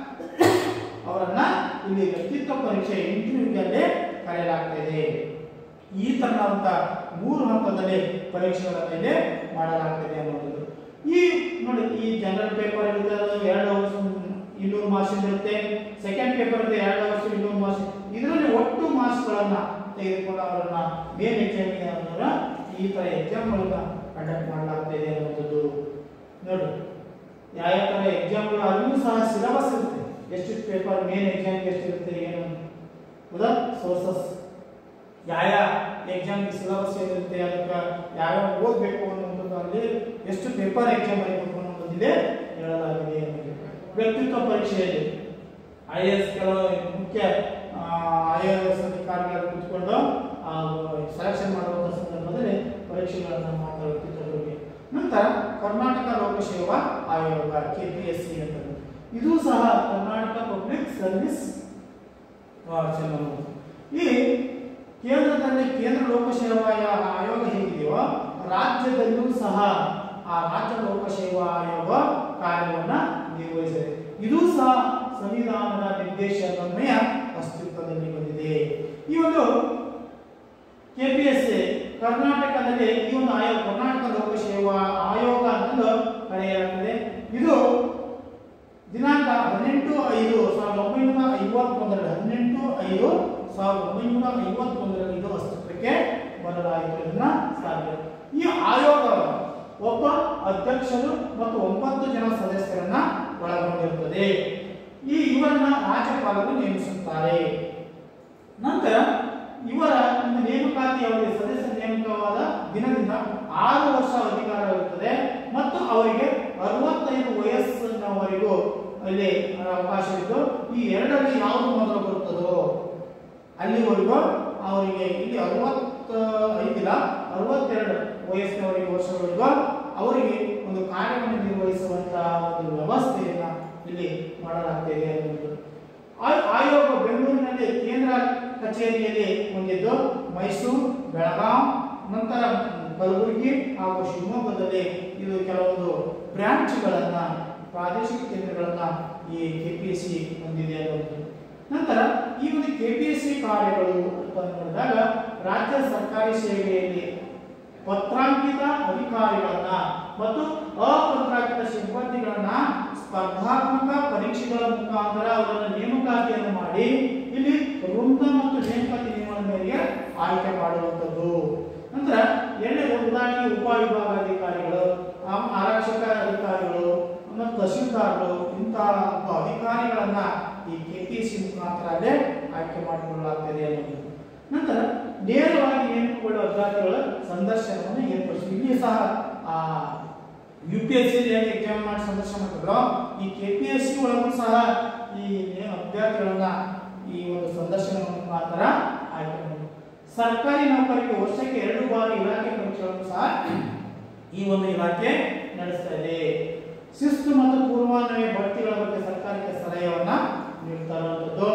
ಅವರನ್ನ ಇಲ್ಲಿ ವ್ಯಕ್ತಿತ್ವ ಪರೀಕ್ಷೆ ಇಂಟರ್ವ್ಯೂಗೆ ಕರೆಯಲಾಗ್ತಾ ಇದೆ ಈ ತರನಾದಂತ ಮೂರು ಹಂತದಲ್ಲಿ ಪರೀಕ್ಷೆಗಳ ಮೇಲೆ ಮಾಡಲಾಗ್ತದೆ ಅನ್ನೋದು ಈ ನೋಡಿ ಈ ಜನರಲ್ ಪೇಪರ್ ಇರುತ್ತೆ ಅದು ಎರಡು ವರ್ಷ ಇನ್ನೂರು ಮಾರ್ಕ್ಸ್ ಇರುತ್ತೆ ಸೆಕೆಂಡ್ ಪೇಪರ್ ಇರುತ್ತೆ ಎರಡು ವರ್ಷ ಇನ್ನೂರು ಮಾರ್ಕ್ಸ್ ಇದರಲ್ಲಿ ಒಟ್ಟು ಮಾರ್ಕ್ಸ್ಗಳನ್ನ ತೆಗೆದುಕೊಂಡು ಅವರನ್ನ ಮೇನ್ ಎಕ್ಸಾಮಿಗೆ ಅವರ ಈ ತರ ಎಕ್ಸಾಮ್ಗಳನ್ನ ಕಂಡಕ್ಟ್ ಮಾಡಲಾಗ್ತಾ ಇದೆ ಅನ್ನುವಂಥದ್ದು ನೋಡಿ ಯಾವ ಯಾವ ಥರ ಎಕ್ಸಾಮ್ಗಳು ಅಲ್ಲೂ ಸಹ ಸಿಲೆಬಸ್ ಇರುತ್ತೆ ಎಷ್ಟು ಪೇಪರ್ ಮೇನ್ ಎಕ್ಸಾಮ್ಗೆ ಎಷ್ಟಿರುತ್ತೆ ಏನು ಹೌದಾ ಸೋರ್ಸಸ್ ಯಾವ ಎಕ್ಸಾಮ್ ಸಿಲೆಬಸ್ ಏನಿರುತ್ತೆ ಅದಕ್ಕೆ ಯಾವ್ಯಾವ ಓದಬೇಕು ಅನ್ನೋದು ಅಲ್ಲಿ ಎಷ್ಟು ಪೇಪರ್ ಎಕ್ಸಾಮ್ ಬರೀಬೇಕು ಅನ್ನೋದಿದೆ ಹೇಳಲಾಗಿದೆ ವ್ಯಕ್ತಿತ್ವ ಪರೀಕ್ಷೆಯಲ್ಲಿ ಐ ಎಸ್ ಕೆಲವು ಮುಖ್ಯ ಐ ಎಸ್ ಅಧಿಕಾರಿಗಳು ಕುತ್ಕೊಂಡು ಸೆಲೆಕ್ಷನ್ ಮಾಡುವಂಥ ಸಂದರ್ಭದಲ್ಲಿ ಪರೀಕ್ಷೆಗಳನ್ನು ಮಾಡ್ತಾರೆ ವ್ಯಕ್ತಿತ್ವದ ಬಗ್ಗೆ ನಂತರ ಕರ್ನಾಟಕ ಲೋಕಸೇವಾ ಆಯೋಗ ಕೆ ಪಿ ಎಸ್ ಸಿ ಅಂತ ಇದು ಸಹ ಕರ್ನಾಟಕ ಪಬ್ಲಿಕ್ ಸರ್ವಿಸ್ ಚಾನಲ್ ಈ ಕೇಂದ್ರದಲ್ಲಿ ಕೇಂದ್ರ ಲೋಕಸೇವಾ ಆಯ- ಆಯೋಗ ಹೇಗಿದೆಯೋ ರಾಜ್ಯದಲ್ಲೂ ಸಹ ಆ ರಾಜ್ಯ ಲೋಕಸೇವಾ ಆಯೋಗ ಕಾರ್ಯವನ್ನ ನಿರ್ವಹಿಸಿದೆ ಇದು ಸಹ ಸಂವಿಧಾನದ ನಿರ್ದೇಶನನ್ವಯ ಅಸ್ತಿತ್ವದಲ್ಲಿ ಬಂದಿದೆ ಈ ಒಂದು ಕೆಪಿಎಸ್ಸಿ ಕರ್ನಾಟಕದಲ್ಲಿ ಈ ಒಂದು ಆಯೋಗ ಕರ್ನಾಟಕ ಲೋಕಸೇವಾ ಆಯೋಗ ಅಂತಂದು ಕರೆಯಲಾಗುತ್ತದೆ ಇದು ದಿನಾಂಕ ಹದಿನೆಂಟು ಐದು ಸಾವಿರದ ಒಂಬೈನೂರ ಐವತ್ತೊಂದರಲ್ಲಿ ಹದಿನೆಂಟು ಐದು ಸಾವಿರದ ಒಂಬೈನೂರ ಐವತ್ತೊಂದರಲ್ಲಿ ಇದು ಅಸ್ತಿತ್ವಕ್ಕೆ ಬರಲಾಯಿತು ಇದನ್ನ ಸಾಧ್ಯ ಈ ಆಯೋಗ ಒಬ್ಬ ಅಧ್ಯಕ್ಷರು ಮತ್ತು ಒಂಬತ್ತು ಜನ ಸದಸ್ಯರನ್ನ ಒಳಗೊಂಡಿರುತ್ತದೆ ಈ ಇವರನ್ನ ರಾಜ್ಯಪಾಲರು ನೇಮಿಸುತ್ತಾರೆ ನಂತರ ಇವರ ಒಂದು ನೇಮಕಾತಿ ಅವರಿಗೆ ಸದಸ್ಯ ನೇಮಕವಾದ ದಿನದಿಂದ ಆರು ವರ್ಷ ಅಧಿಕಾರವಿರುತ್ತದೆ ಮತ್ತು ಅವರಿಗೆ ಅರವತ್ತೈದು ವಯಸ್ಸಿನವರೆಗೂ ಅಲ್ಲಿ ಅವಕಾಶವಿದ್ದು ಈ ಎರಡರಲ್ಲಿ ಯಾವುದು ಮೊದಲು ಬರುತ್ತದೋ ಅಲ್ಲಿವರೆಗೂ ಅವರಿಗೆ ಇಲ್ಲಿ ಅರವತ್ತ ಐದಿಲ್ಲ ಅರವತ್ತೆರಡು ವಯಸ್ಸಿನವರೆಗೆ ವರ್ಷವರೆಗೂ ಅವರಿಗೆ ಒಂದು ಕಾರ್ಯವನ್ನು ನಿರ್ವಹಿಸುವಂತಹ ಒಂದು ವ್ಯವಸ್ಥೆಯನ್ನ ಇಲ್ಲಿ ಮಾಡಲಾಗ್ತಿದೆ ಅನ್ನೋದು ಆ- ಆಯೋಗ ಬೆಂಗಳೂರಿನಲ್ಲಿ ಕೇಂದ್ರ ಕಚೇರಿಯಲ್ಲಿ ಹೊಂದಿದ್ದು ಮೈಸೂರು ಬೆಳಗಾಂ ನಂತರ ಕಲಬುರಗಿ ಹಾಗೂ ಶಿವಮೊಗ್ಗದಲ್ಲಿ ಇದು ಕೆಲವೊಂದು ಬ್ರಾಂಚ್ಗಳನ್ನ ಪ್ರಾದೇಶಿಕ ಕೇಂದ್ರಗಳನ್ನ ಈ ಕೆಪಿಎಸ್ಸಿ ಹೊಂದಿದೆ ಅನ್ನೋದು ನಂತರ ಈ ಒಂದು ಕೆಪಿಎಸ್ಸಿ ಕಾರ್ಯಗಳು ಅಂತ ನೋಡಿದಾಗ ರಾಜ್ಯ ಸರ್ಕಾರಿ ಸೇವೆಯಲ್ಲಿ ಪತ್ರಾಂಕಿತ ಅಧಿಕಾರಿಗಳನ್ನ ಮತ್ತು ಅಪತ್ರಾಂಕಿತ ಸಿಬ್ಬಂದಿಗಳನ್ನ ಸ್ಪರ್ಧಾತ್ಮಕ ಪರೀಕ್ಷೆಗಳ ಮುಖಾಂತರ ಅವರನ್ನ ನೇಮಕಾತಿಯನ್ನು ಮಾಡಿ ಇಲ್ಲಿ ವೃಂದ ಮತ್ತು ನೇಮಕಾತಿ ನಿಯಮಗಳ ಮೇರೆಗೆ ಆಯ್ಕೆ ಮಾಡುವಂಥದ್ದು ನಂತರ ಎರಡನೇ ಉದಾಹರಣೆಗೆ ಉಪವಿಭಾಗಾಧಿಕಾರಿಗಳು ಆಮ್- ಆರಕ್ಷಕ ಅಧಿಕಾರಿಗಳು ಮತ್ತು ತಹಶೀಲ್ದಾರರು ಇಂತಹ ಒಬ್ಬ ಅಧಿಕಾರಿಗಳನ್ನ ಈ ಕೆಪಿಎಸ್ಸಿ ಮುಖಾಂತರ ಅಲ್ಲೇ ಆಯ್ಕೆ ಮಾಡಿಕೊಳ್ಳಲಾಗ್ತದೆ ಅನ್ನೋದು ನಂತರ ನೇರವಾಗಿ ನೇಮಕಗೊಳ್ಳುವ ಅಭ್ಯರ್ಥಿಗಳ ಸಂದರ್ಶನವನ್ನು ಏರ್ಪಡಿಸಿ ಇಲ್ಲಿ ಸಹ ಆ U P S C exam ಮಾಡಿ ಸಂದರ್ಶನ ಮಾಡಿದ್ರು ಈ ಕೆ ಪಿ ಎಸ್ ಸಿ ಒಳಗೂ ಸಹ ಈ ನೇ- ಅಭ್ಯರ್ಥಿಗಳನ್ನ ಈ ಒಂದು ಸಂದರ್ಶನ ಮುಖಾಂತರ ಆಯ್ಕೆ ಮಾಡಿದ್ರು ಸರ್ಕಾರಿ ನೌಕರಿಗೆ ವರ್ಷಕ್ಕೆ ಎರಡು ಬಾರಿ ಇಲಾಖೆ ಪರೀಕ್ಷೆಗಳನ್ನು ಸಹ ಈ ಒಂದು ಇಲಾಖೆ ನಡೆಸ್ತಾ ಇದೆ ಶಿಸ್ತು ಮತ್ತು ಪೂರ್ವಾನ್ವಯ ಬಡ್ತಿಗಳ ಬಗ್ಗೆ ಸರ್ಕಾರಕ್ಕೆ ಸಲಹೆಯನ್ನ ನೀಡ್ತಾ ಇರುವಂತದ್ದು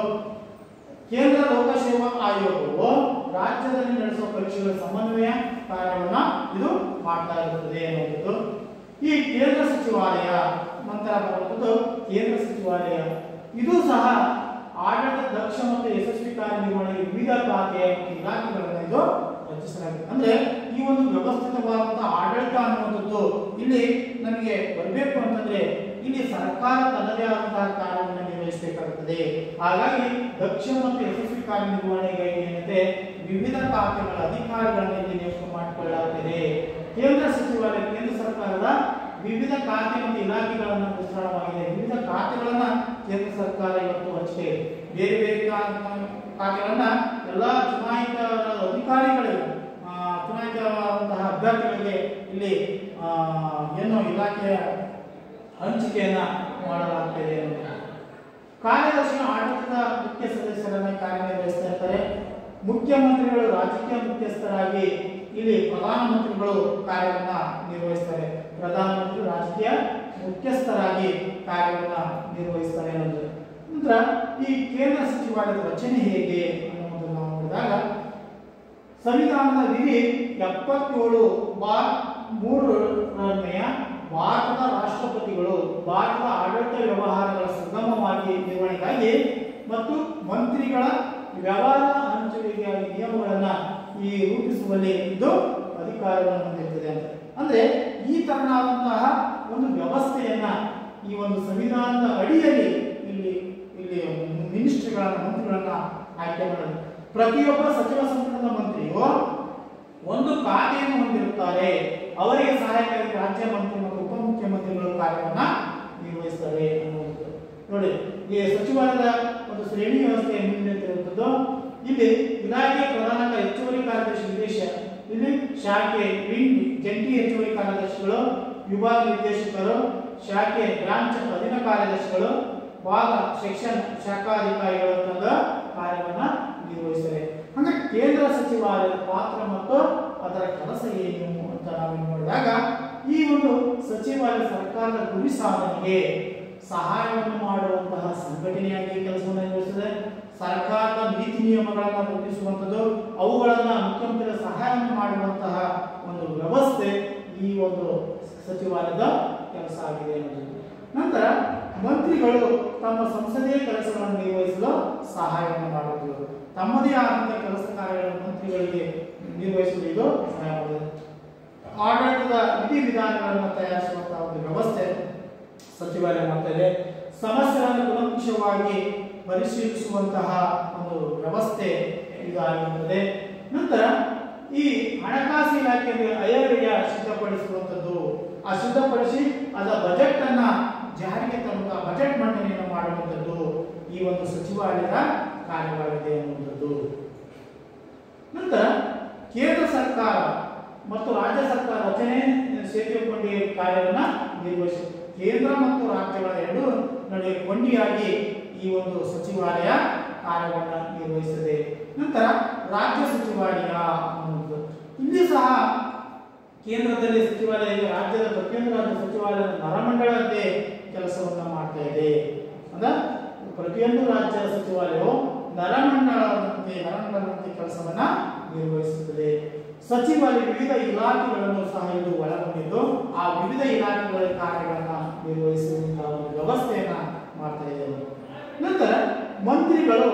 ಕೇಂದ್ರ ಲೋಕಸೇವಾ ಆಯೋಗವು ರಾಜ್ಯದಲ್ಲಿ ನಡೆಸುವ ಪರೀಕ್ಷೆಗಳ ಸಮನ್ವಯ ಕಾರ್ಯವನ್ನ ಇದು ಮಾಡ್ತಾ ಇರುತ್ತದೆ ಅನ್ನುವುದು ಈ ಕೇಂದ್ರ ಸಚಿವಾಲಯ ನಂತರ ಬರುವಂಥದ್ದು ಕೇಂದ್ರ ಸಚಿವಾಲಯ ಇದು ಸಹ ಆಡಳಿತ ದಕ್ಷ ಮತ್ತು ಯಶಸ್ವಿ ಕಾರ್ಯನಿರ್ವಹಣೆಗೆ ವಿವಿಧ ಖಾತೆ ಮತ್ತು ಇಲಾಖೆಗಳನ್ನು ಇದು ರಚಿಸಲಾಗಿದೆ ಅಂದ್ರೆ ಈ ಒಂದು ವ್ಯವಸ್ಥಿತವಾದಂತಹ ಆಡಳಿತ ಅನ್ನುವಂಥದ್ದು ಇಲ್ಲಿ ನಮಗೆ ಬರಬೇಕು ಅಂತಂದ್ರೆ ಇಲ್ಲಿ ಸರ್ಕಾರ ತನ್ನದೇ ಆದಂತಹ ಕಾರ್ಯವನ್ನು ನಿರ್ವಹಿಸಬೇಕಾಗುತ್ತದೆ ಹಾಗಾಗಿ ದಕ್ಷ ಮತ್ತು ಯಶಸ್ವಿ ಕಾರ್ಯನಿರ್ವಹಣೆಗೆ ಏನಿದೆ ವಿವಿಧ ಖಾತೆಗಳ ಅಧಿಕಾರಿಗಳನ್ನು ಇಲ್ಲಿ ನೇಮಕ ಮಾಡಿಕೊಳ್ಳಲಾಗುತ್ತಿದೆ ಕೇಂದ್ರ ಸಚಿವಾಲಯ ಕೇಂದ್ರ ಸರ್ಕಾರದ ವಿವಿಧ ಖಾತೆ ಮತ್ತು ಇಲಾಖೆಗಳನ್ನು ವಿಸ್ತರಣವಾಗಿದೆ ವಿವಿಧ ಖಾತೆಗಳನ್ನ ಕೇಂದ್ರ ಸರ್ಕಾರ ಇವತ್ತು ಹಂಚಿದೆ ಬೇರೆ ಬೇರೆ ಖಾ- ಖಾತೆಗಳನ್ನ ಎಲ್ಲ ಚುನಾಯಿತ ಅಧಿಕಾರಿಗಳಿಗೆ ಆ, ಚುನಾಯಿತವಾದಂತಹ ಅಭ್ಯರ್ಥಿಗಳಿಗೆ ಇಲ್ಲಿ ಆ, ಏನು ಇಲಾಖೆಯ ಹಂಚಿಕೆಯನ್ನ ಮಾಡಲಾಗ್ತಿದೆ ಅನ್ನೋದು. ಕಾರ್ಯದರ್ಶಿ ಆಡಳಿತದ ಮುಖ್ಯ ಸದಸ್ಯರನ್ನ ಕಾರ್ಯನಿರ್ವಹಿಸ್ತಾ ಇರ್ತಾರೆ ಮುಖ್ಯಮಂತ್ರಿಗಳು ರಾಜಕೀಯ ಮುಖ್ಯಸ್ಥರಾಗಿ ಇಲ್ಲಿ ಪ್ರಧಾನಮಂತ್ರಿಗಳು ಕಾರ್ಯವನ್ನ ನಿರ್ವಹಿಸ್ತಾರೆ ಪ್ರಧಾನಮಂತ್ರಿ ರಾಜಕೀಯ ಮುಖ್ಯಸ್ಥರಾಗಿ ಕಾರ್ಯವನ್ನ ನಿರ್ವಹಿಸ್ತಾರೆ ಅನ್ನೋದು ನಂತರ ಈ ಕೇಂದ್ರ ಸಚಿವಾಲಯದ ರಚನೆ ಹೇಗೆ ಅನ್ನೋದನ್ನು ನಾವು ನೋಡಿದಾಗ ಸಂವಿಧಾನದ ವಿಧಿ ಎಪ್ಪತ್ತೇಳು ಬಾರ್ ಮೂರನೆಯ ಭಾರತದ ರಾಷ್ಟ್ರಪತಿಗಳು ಭಾರತದ ಆಡಳಿತ ವ್ಯವಹಾರಗಳ ಸುಗಮವಾಗಿ ನಿರ್ವಹಣೆಗಾಗಿ ಮತ್ತು ಮಂತ್ರಿಗಳ ವ್ಯವಹಾರ ಹಂಚುವಿಕೆಯಾಗಿ ನಿಯಮಗಳನ್ನ ಈ ರೂಪಿಸುವಲ್ಲಿ ಇದು ಅಧಿಕಾರವನ್ನು ಹೊಂದಿರ್ತದೆ ಅಂತ ಅಂದ್ರೆ ಈ ತರನಾದಂತಹ ಒಂದು ವ್ಯವಸ್ಥೆಯನ್ನ ಈ ಒಂದು ಸಂವಿಧಾನದ ಅಡಿಯಲ್ಲಿ ಇಲ್ಲಿ ಇಲ್ಲಿ ಮಿನಿಸ್ಟ್ರಿಗಳನ್ನ ಮಂತ್ರಿಗಳನ್ನ ಆಯ್ಕೆ ಮಾಡೋದು ಪ್ರತಿಯೊಬ್ಬ ಸಚಿವ ಸಂಪುಟದ ಮಂತ್ರಿಯು ಒಂದು ಖಾತೆಯನ್ನು ಹೊಂದಿರುತ್ತಾರೆ ಅವರಿಗೆ ಸಹಾಯಕಾರಿ ರಾಜ್ಯ ಮಂತ್ರಿ ಮತ್ತು ಉಪಮುಖ್ಯ ಉಪಮುಖ್ಯಮಂತ್ರಿಗಳು ಕಾರ್ಯವನ್ನ ನಿರ್ವಹಿಸ್ತಾರೆ ಅನ್ನುವಂಥದ್ದು ನೋಡಿ ಈ ಸಚಿವಾಲಯದ ಒಂದು ಶ್ರೇಣಿ ವ್ಯವಸ್ಥೆ ಮುಂದಿರುವಂಥದ್ದು ಇಲ್ಲಿ ಇಲಾಖೆ ಪ್ರಧಾನ ಹೆಚ್ಚುವರಿ ಕಾರ್ಯದರ್ಶಿ ವಿದೇಶ ಇಲ್ಲಿ ಶಾಖೆ ವಿಂಗ್ ಜಂಟಿ ಹೆಚ್ಚುವರಿ ಕಾರ್ಯದರ್ಶಿಗಳು ವಿಭಾಗ ನಿರ್ದೇಶಕರು ಶಾಖೆ ಬ್ರಾಂಚ್ ಅಧೀನ ಕಾರ್ಯದರ್ಶಿಗಳು ಭಾಗ ಸೆಕ್ಷನ್ ಶಾಖಾಧಿಕಾರಿಗಳು ಅನ್ನೋದು ಕಾರ್ಯವನ್ನ ನಿರ್ವಹಿಸ್ತಾರೆ ಅಂದ್ರೆ ಕೇಂದ್ರ ಸಚಿವಾಲಯದ ಪಾತ್ರ ಮತ್ತು ಅದರ ಕೆಲಸ ಏನು ಅಂತ ನಾವು ನೋಡಿದಾಗ ಈ ಒಂದು ಸಚಿವಾಲಯ ಸರ್ಕಾರದ ಗುರಿ ಸಾಧನೆಗೆ ಸಹಾಯವನ್ನು ಮಾಡುವಂತಹ ಸಂಘಟನೆಯಾಗಿ ಕೆಲಸವನ್ನು ನಿರ್ವಹಿಸುತ್ತದೆ ಸರ್ಕಾರದ ನೀತಿ ನಿಯಮಗಳನ್ನು ರೂಪಿಸುವಂಥದ್ದು ಅವುಗಳನ್ನು ಮುಖ್ಯಮಂತ್ರಿಗಳ ಸಹಾಯವನ್ನು ಮಾಡುವಂತಹ ಒಂದು ವ್ಯವಸ್ಥೆ ಈ ಒಂದು ಸಚಿವಾಲಯದ ಕೆಲಸ ಆಗಿದೆ ಅನ್ನೋದು ನಂತರ ಮಂತ್ರಿಗಳು ತಮ್ಮ ಸಂಸದೀಯ ಕೆಲಸಗಳನ್ನು ನಿರ್ವಹಿಸಲು ಸಹಾಯವನ್ನು ಮಾಡುವುದು ತಮ್ಮದೇ ಆದಂತಹ ಕೆಲಸ ಕಾರ್ಯಗಳನ್ನು ಮಂತ್ರಿಗಳಿಗೆ ನಿರ್ವಹಿಸಲು ಇದು ಸಹಾಯ ಮಾಡುತ್ತದೆ ಆಡಳಿತದ ವಿಧಿವಿಧಾನಗಳನ್ನು ತಯಾರಿಸುವಂತಹ ಒಂದು ವ್ಯವಸ್ಥೆ ಸಚಿವಾಲಯ ಮಾಡ್ತಾ ಇದೆ ಸಮಸ್ಯೆಗಳನ್ನು ಕೂಲಂಕುಷವಾಗಿ ಪರಿಶೀಲಿಸುವಂತಹ ಒಂದು ವ್ಯವಸ್ಥೆ ಇದಾಗಿರುತ್ತದೆ ನಂತರ ಈ ಹಣಕಾಸು ಇಲಾಖೆಯಲ್ಲಿ ಅಯವ್ಯಯ ಸಿದ್ಧಪಡಿಸುವಂಥದ್ದು ಆ ಸಿದ್ಧಪಡಿಸಿ ಅದರ ಬಜೆಟ್ ಅನ್ನ ಜಾರಿಗೆ ತರುವಂತಹ ಬಜೆಟ್ ಮಂಡನೆಯನ್ನು ಮಾಡುವಂಥದ್ದು ಈ ಒಂದು ಸಚಿವಾಲಯದ ಕಾರ್ಯವಾಗಿದೆ ಅನ್ನುವಂಥದ್ದು ನಂತರ ಕೇಂದ್ರ ಸರ್ಕಾರ ಮತ್ತು ರಾಜ್ಯ ಸರ್ಕಾರ ರಚನೆ ಸೇತುವೆ ಕಾರ್ಯವನ್ನು ನಿರ್ವಹಿಸಿ ಕೇಂದ್ರ ಮತ್ತು ರಾಜ್ಯಗಳ ಎರಡು ನಡುವೆ ಕೊಂಡಿಯಾಗಿ ಈ ಒಂದು ಸಚಿವಾಲಯ ಕಾರ್ಯವನ್ನು ನಿರ್ವಹಿಸಿದೆ ನಂತರ ರಾಜ್ಯ ಸಚಿವಾಲಯ ಅನ್ನುವುದು ಇಲ್ಲಿ ಸಹ ಕೇಂದ್ರದಲ್ಲಿ ಸಚಿವಾಲಯ ಇದೆ, ರಾಜ್ಯದ ಪ್ರತಿಯೊಂದು ರಾಜ್ಯ ಸಚಿವಾಲಯದ ನರಮಂಡಲದಂತೆ ಕೆಲಸವನ್ನ ಮಾಡ್ತಾ ಇದೆ ಅಂದ್ರೆ ಪ್ರತಿಯೊಂದು ರಾಜ್ಯ ಸಚಿವಾಲಯವು ನರಮಂಡಲದಂತೆ ನರಮಂಡಲದಂತೆ ಕೆಲಸವನ್ನ ನಿರ್ವಹಿಸುತ್ತದೆ ಸಚಿವಾಲಯ ವಿವಿಧ ಇಲಾಖೆಗಳನ್ನು ಸಹ ಇದು ಒಳಗೊಂಡಿದ್ದು ಆ ವಿವಿಧ ಇಲಾಖೆಗಳ ಕಾರ್ಯಗಳನ್ನ ನಿರ್ವಹಿಸುವಂತಹ ಒಂದು ವ್ಯವಸ್ಥೆಯನ್ನ ಮಾಡ್ತಾ ಇದೆ ನಂತರ ಮಂತ್ರಿಗಳು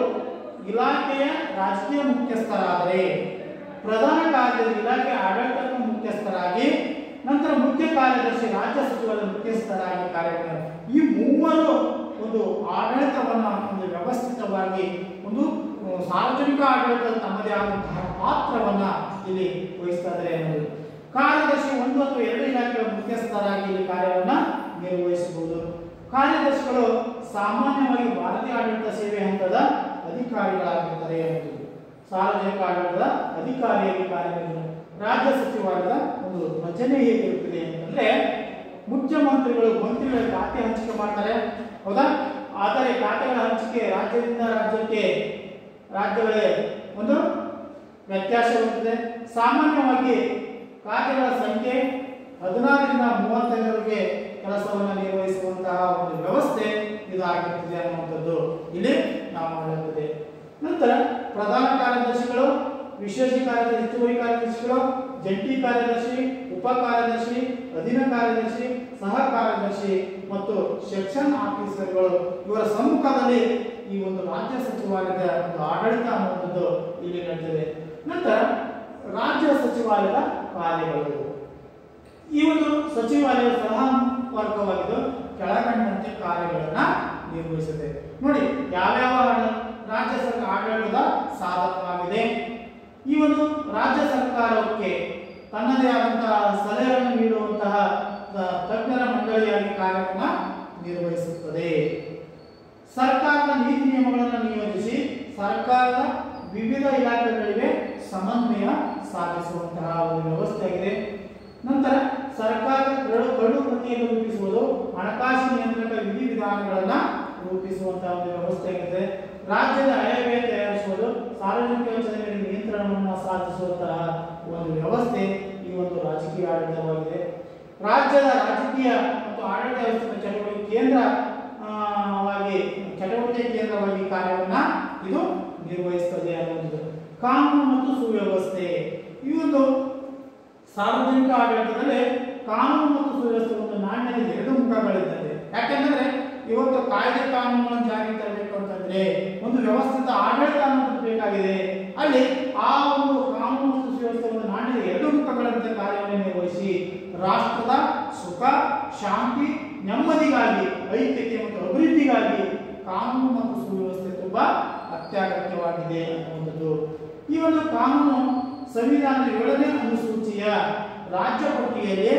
ಇಲಾಖೆಯ ರಾಜಕೀಯ ಮುಖ್ಯಸ್ಥರಾದರೆ ಪ್ರಧಾನ ಕಾರ್ಯದರ್ಶಿ ಇಲಾಖೆ ಆಡಳಿತ ಮುಖ್ಯಸ್ಥರಾಗಿ ನಂತರ ಮುಖ್ಯ ಕಾರ್ಯದರ್ಶಿ ರಾಜ್ಯ ಸಚಿವರ ಮುಖ್ಯಸ್ಥರಾಗಿ ಕಾರ್ಯ ಈ ಮೂವರು ಒಂದು ಆಡಳಿತವನ್ನ ಒಂದು ವ್ಯವಸ್ಥಿತವಾಗಿ ಒಂದು ಆ, ಸಾರ್ವಜನಿಕ ಆಡಳಿತದ ತಮ್ಮದೇ ಆದಂತಹ ಪಾತ್ರವನ್ನ ಇಲ್ಲಿ ವಹಿಸ್ತಾ ಇದ್ದಾರೆ ಅನ್ನೋದು ಕಾರ್ಯದರ್ಶಿ ಒಂದು ಅಥವಾ ಎರಡು ಇಲಾಖೆಗಳ ಮುಖ್ಯಸ್ಥರಾಗಿ ಇಲ್ಲಿ ಕಾರ್ಯವನ್ನ ನಿರ್ವಹಿಸಬಹುದು ಕಾರ್ಯದರ್ಶಿಗಳು ಸಾಮಾನ್ಯವಾಗಿ ಭಾರತೀಯ ಆಡಳಿತ ಸೇವೆ ಹಂತದ ಅಧಿಕಾರಿಗಳಾಗಿರ್ತಾರೆ ಅನ್ನೋದು ಸಾರ್ವಜನಿಕ ಆಡಳಿತದ ಅಧಿಕಾರಿಯಾಗಿ ಕಾರ್ಯನಿರ್ವಹಿಸ ರಾಜ್ಯ ಸಚಿವಾಲಯದ ಒಂದು ರಚನೆ ಹೇಗಿರುತ್ತದೆ ಅಂತಂದ್ರೆ ಮುಖ್ಯಮಂತ್ರಿಗಳು ಮಂತ್ರಿಗಳ ಖಾತೆ ಹಂಚಿಕೆ ಮಾಡ್ತಾರೆ ಹೌದಾ ಆದರೆ ಖಾತೆಗಳ ಹಂಚಿಕೆ ರಾಜ್ಯದಿಂದ ರಾಜ್ಯಕ್ಕೆ ರಾಜ್ಯಗಳೇ ಒಂದು ವ್ಯತ್ಯಾಸವಿರುತ್ತದೆ ಸಾಮಾನ್ಯವಾಗಿ ಖಾತೆಗಳ ಸಂಖ್ಯೆ ಹದಿನಾರರಿಂದ ಮೂವತ್ತೈದರವರೆಗೆ ಕೆಲಸವನ್ನು ನಿರ್ವಹಿಸುವಂತಹ ಒಂದು ವ್ಯವಸ್ಥೆ ಇದಾಗಿರುತ್ತದೆ ಅನ್ನುವಂಥದ್ದು ಇಲ್ಲಿ ನಾವು ಮಾಡುತ್ತದೆ ನಂತರ ಪ್ರಧಾನ ಕಾರ್ಯದರ್ಶಿಗಳು ವಿಶೇಷ ಕಾರ್ಯದರ್ಶಿ ಹೆಚ್ಚುವರಿ ಕಾರ್ಯದರ್ಶಿಗಳು ಜಂಟಿ ಕಾರ್ಯದರ್ಶಿ ಉಪ ಕಾರ್ಯದರ್ಶಿ ಅಧೀನ ಕಾರ್ಯದರ್ಶಿ ಸಹ ಕಾರ್ಯದರ್ಶಿ ಮತ್ತು ಸೆಕ್ಷನ್ ಆಫೀಸರ್ಗಳು ಇವರ ಸಮ್ಮುಖದಲ್ಲಿ ಈ ಒಂದು ರಾಜ್ಯ ಸಚಿವಾಲಯದ ಒಂದು ಆಡಳಿತ ಅನ್ನುವಂಥದ್ದು ಇಲ್ಲಿ ನಡೆದಿದೆ ನಂತರ ರಾಜ್ಯ ಸಚಿವಾಲಯದ ಕಾರ್ಯಗಳು ಈ ಒಂದು ಸಚಿವಾಲಯ ಸಲಹಾ ವರ್ಗವಾಗಿದ್ದು ಕೆಳಕಂಡಂತೆ ಕಾರ್ಯಗಳನ್ನ ನಿರ್ವಹಿಸುತ್ತೆ ನೋಡಿ ಯಾವ್ಯಾವ ರಾಜ್ಯ ಸರ್ಕಾರ ಆಡಳಿತದ ಸಾಧಕವಾಗಿದೆ ಈ ಒಂದು ರಾಜ್ಯ ಸರ್ಕಾರಕ್ಕೆ ತನ್ನದೇ ಆದಂತಹ ಸಲಹೆಗಳನ್ನು ನೀಡುವಂತಹ ತ- ತಜ್ಞರ ಮಂಡಳಿಯಾಗಿ ಕಾರ್ಯವನ್ನ ನಿರ್ವಹಿಸುತ್ತದೆ ಸರ್ಕಾರದ ನೀತಿ ನಿಯಮಗಳನ್ನು ನಿಯೋಜಿಸಿ ಸರ್ಕಾರದ ವಿವಿಧ ಇಲಾಖೆಗಳಿಗೆ ಸಮನ್ವಯ ಸಾಧಿಸುವಂತಹ ಒಂದು ವ್ಯವಸ್ಥೆಯಾಗಿದೆ ನಂತರ ಸರ್ಕಾರದ ಕರಡು ಕರಡು ಪ್ರತಿಯನ್ನು ರೂಪಿಸುವುದು ಹಣಕಾಸು ನಿಯಂತ್ರಕ ವಿಧಿವಿಧಾನಗಳನ್ನ ರೂಪಿಸುವಂತಹ ಒಂದು ವ್ಯವಸ್ಥೆಯಾಗಿದೆ ರಾಜ್ಯದ ಆಯವ್ಯಯ ತಯಾರಿಸುವುದು ಸಾರ್ವಜನಿಕ ವೆಚ್ಚದ ಮೇಲೆ ನಿಯಂತ್ರಣವನ್ನು ಸಾಧಿಸುವಂತಹ ಒಂದು ವ್ಯವಸ್ಥೆ ಈ ಒಂದು ರಾಜಕೀಯ ಆಡಳಿತವಾಗಿದೆ ರಾಜ್ಯದ ರಾಜಕೀಯ ಮತ್ತು ಆಡಳಿತ ವ್ಯವಸ್ಥೆ ಚಟುವಟಿಕೆ ಕೇಂದ್ರ ಆ, ವಾಗಿ ಚಟುವಟಿಕೆ ಕೇಂದ್ರವಾಗಿ ಕಾರ್ಯವನ್ನ ಇದು ನಿರ್ವಹಿಸ್ತದೆ ಅನ್ನುವುದು ಕಾನೂನು ಮತ್ತು ಸುವ್ಯವಸ್ಥೆ ಈ ಒಂದು ಸಾರ್ವಜನಿಕ ಆಡಳಿತದಲ್ಲಿ ಕಾನೂನು ಮತ್ತು ಸುವ್ಯವಸ್ಥೆ ಒಂದು ನಾಣ್ಯದ ಎರಡು ಮುಖಗಳಿರ್ತದೆ ಯಾಕೆಂದ್ರೆ ಇವತ್ತು ಕಾಯ್ದೆ ಕಾನೂನುಗಳನ್ನು ಜಾರಿಗೆ ತರಬೇಕು ಅಂತಂದ್ರೆ ಒಂದು ವ್ಯವಸ್ಥಿತ ಆಡಳಿತ ಅನ್ನೋದು ಬೇಕಾಗಿದೆ ಅಲ್ಲಿ ಆ ಒಂದು ಕಾನೂನು ಮತ್ತು ಸುವ್ಯವಸ್ಥೆ ಒಂದು ನಾಣ್ಯದ ಎರಡು ಮುಖಗಳಂತೆ ಕಾರ್ಯವನ್ನು ನಿರ್ವಹಿಸಿ ರಾಷ್ಟ್ರದ ಸುಖ ಶಾಂತಿ ನೆಮ್ಮದಿಗಾಗಿ ಐಕ್ಯತೆ ಮತ್ತು ಅಭಿವೃದ್ಧಿಗಾಗಿ ಕಾನೂನು ಮತ್ತು ಸುವ್ಯವಸ್ಥೆ ತುಂಬಾ ಅತ್ಯಗತ್ಯವಾಗಿದೆ ಅನ್ನುವಂಥದ್ದು ಈ ಒಂದು ಕಾನೂನು ಸಂವಿಧಾನದ ಏಳನೇ ಅನುಸೂಚಿಯ ರಾಜ್ಯ ಪಟ್ಟಿಯಲ್ಲಿ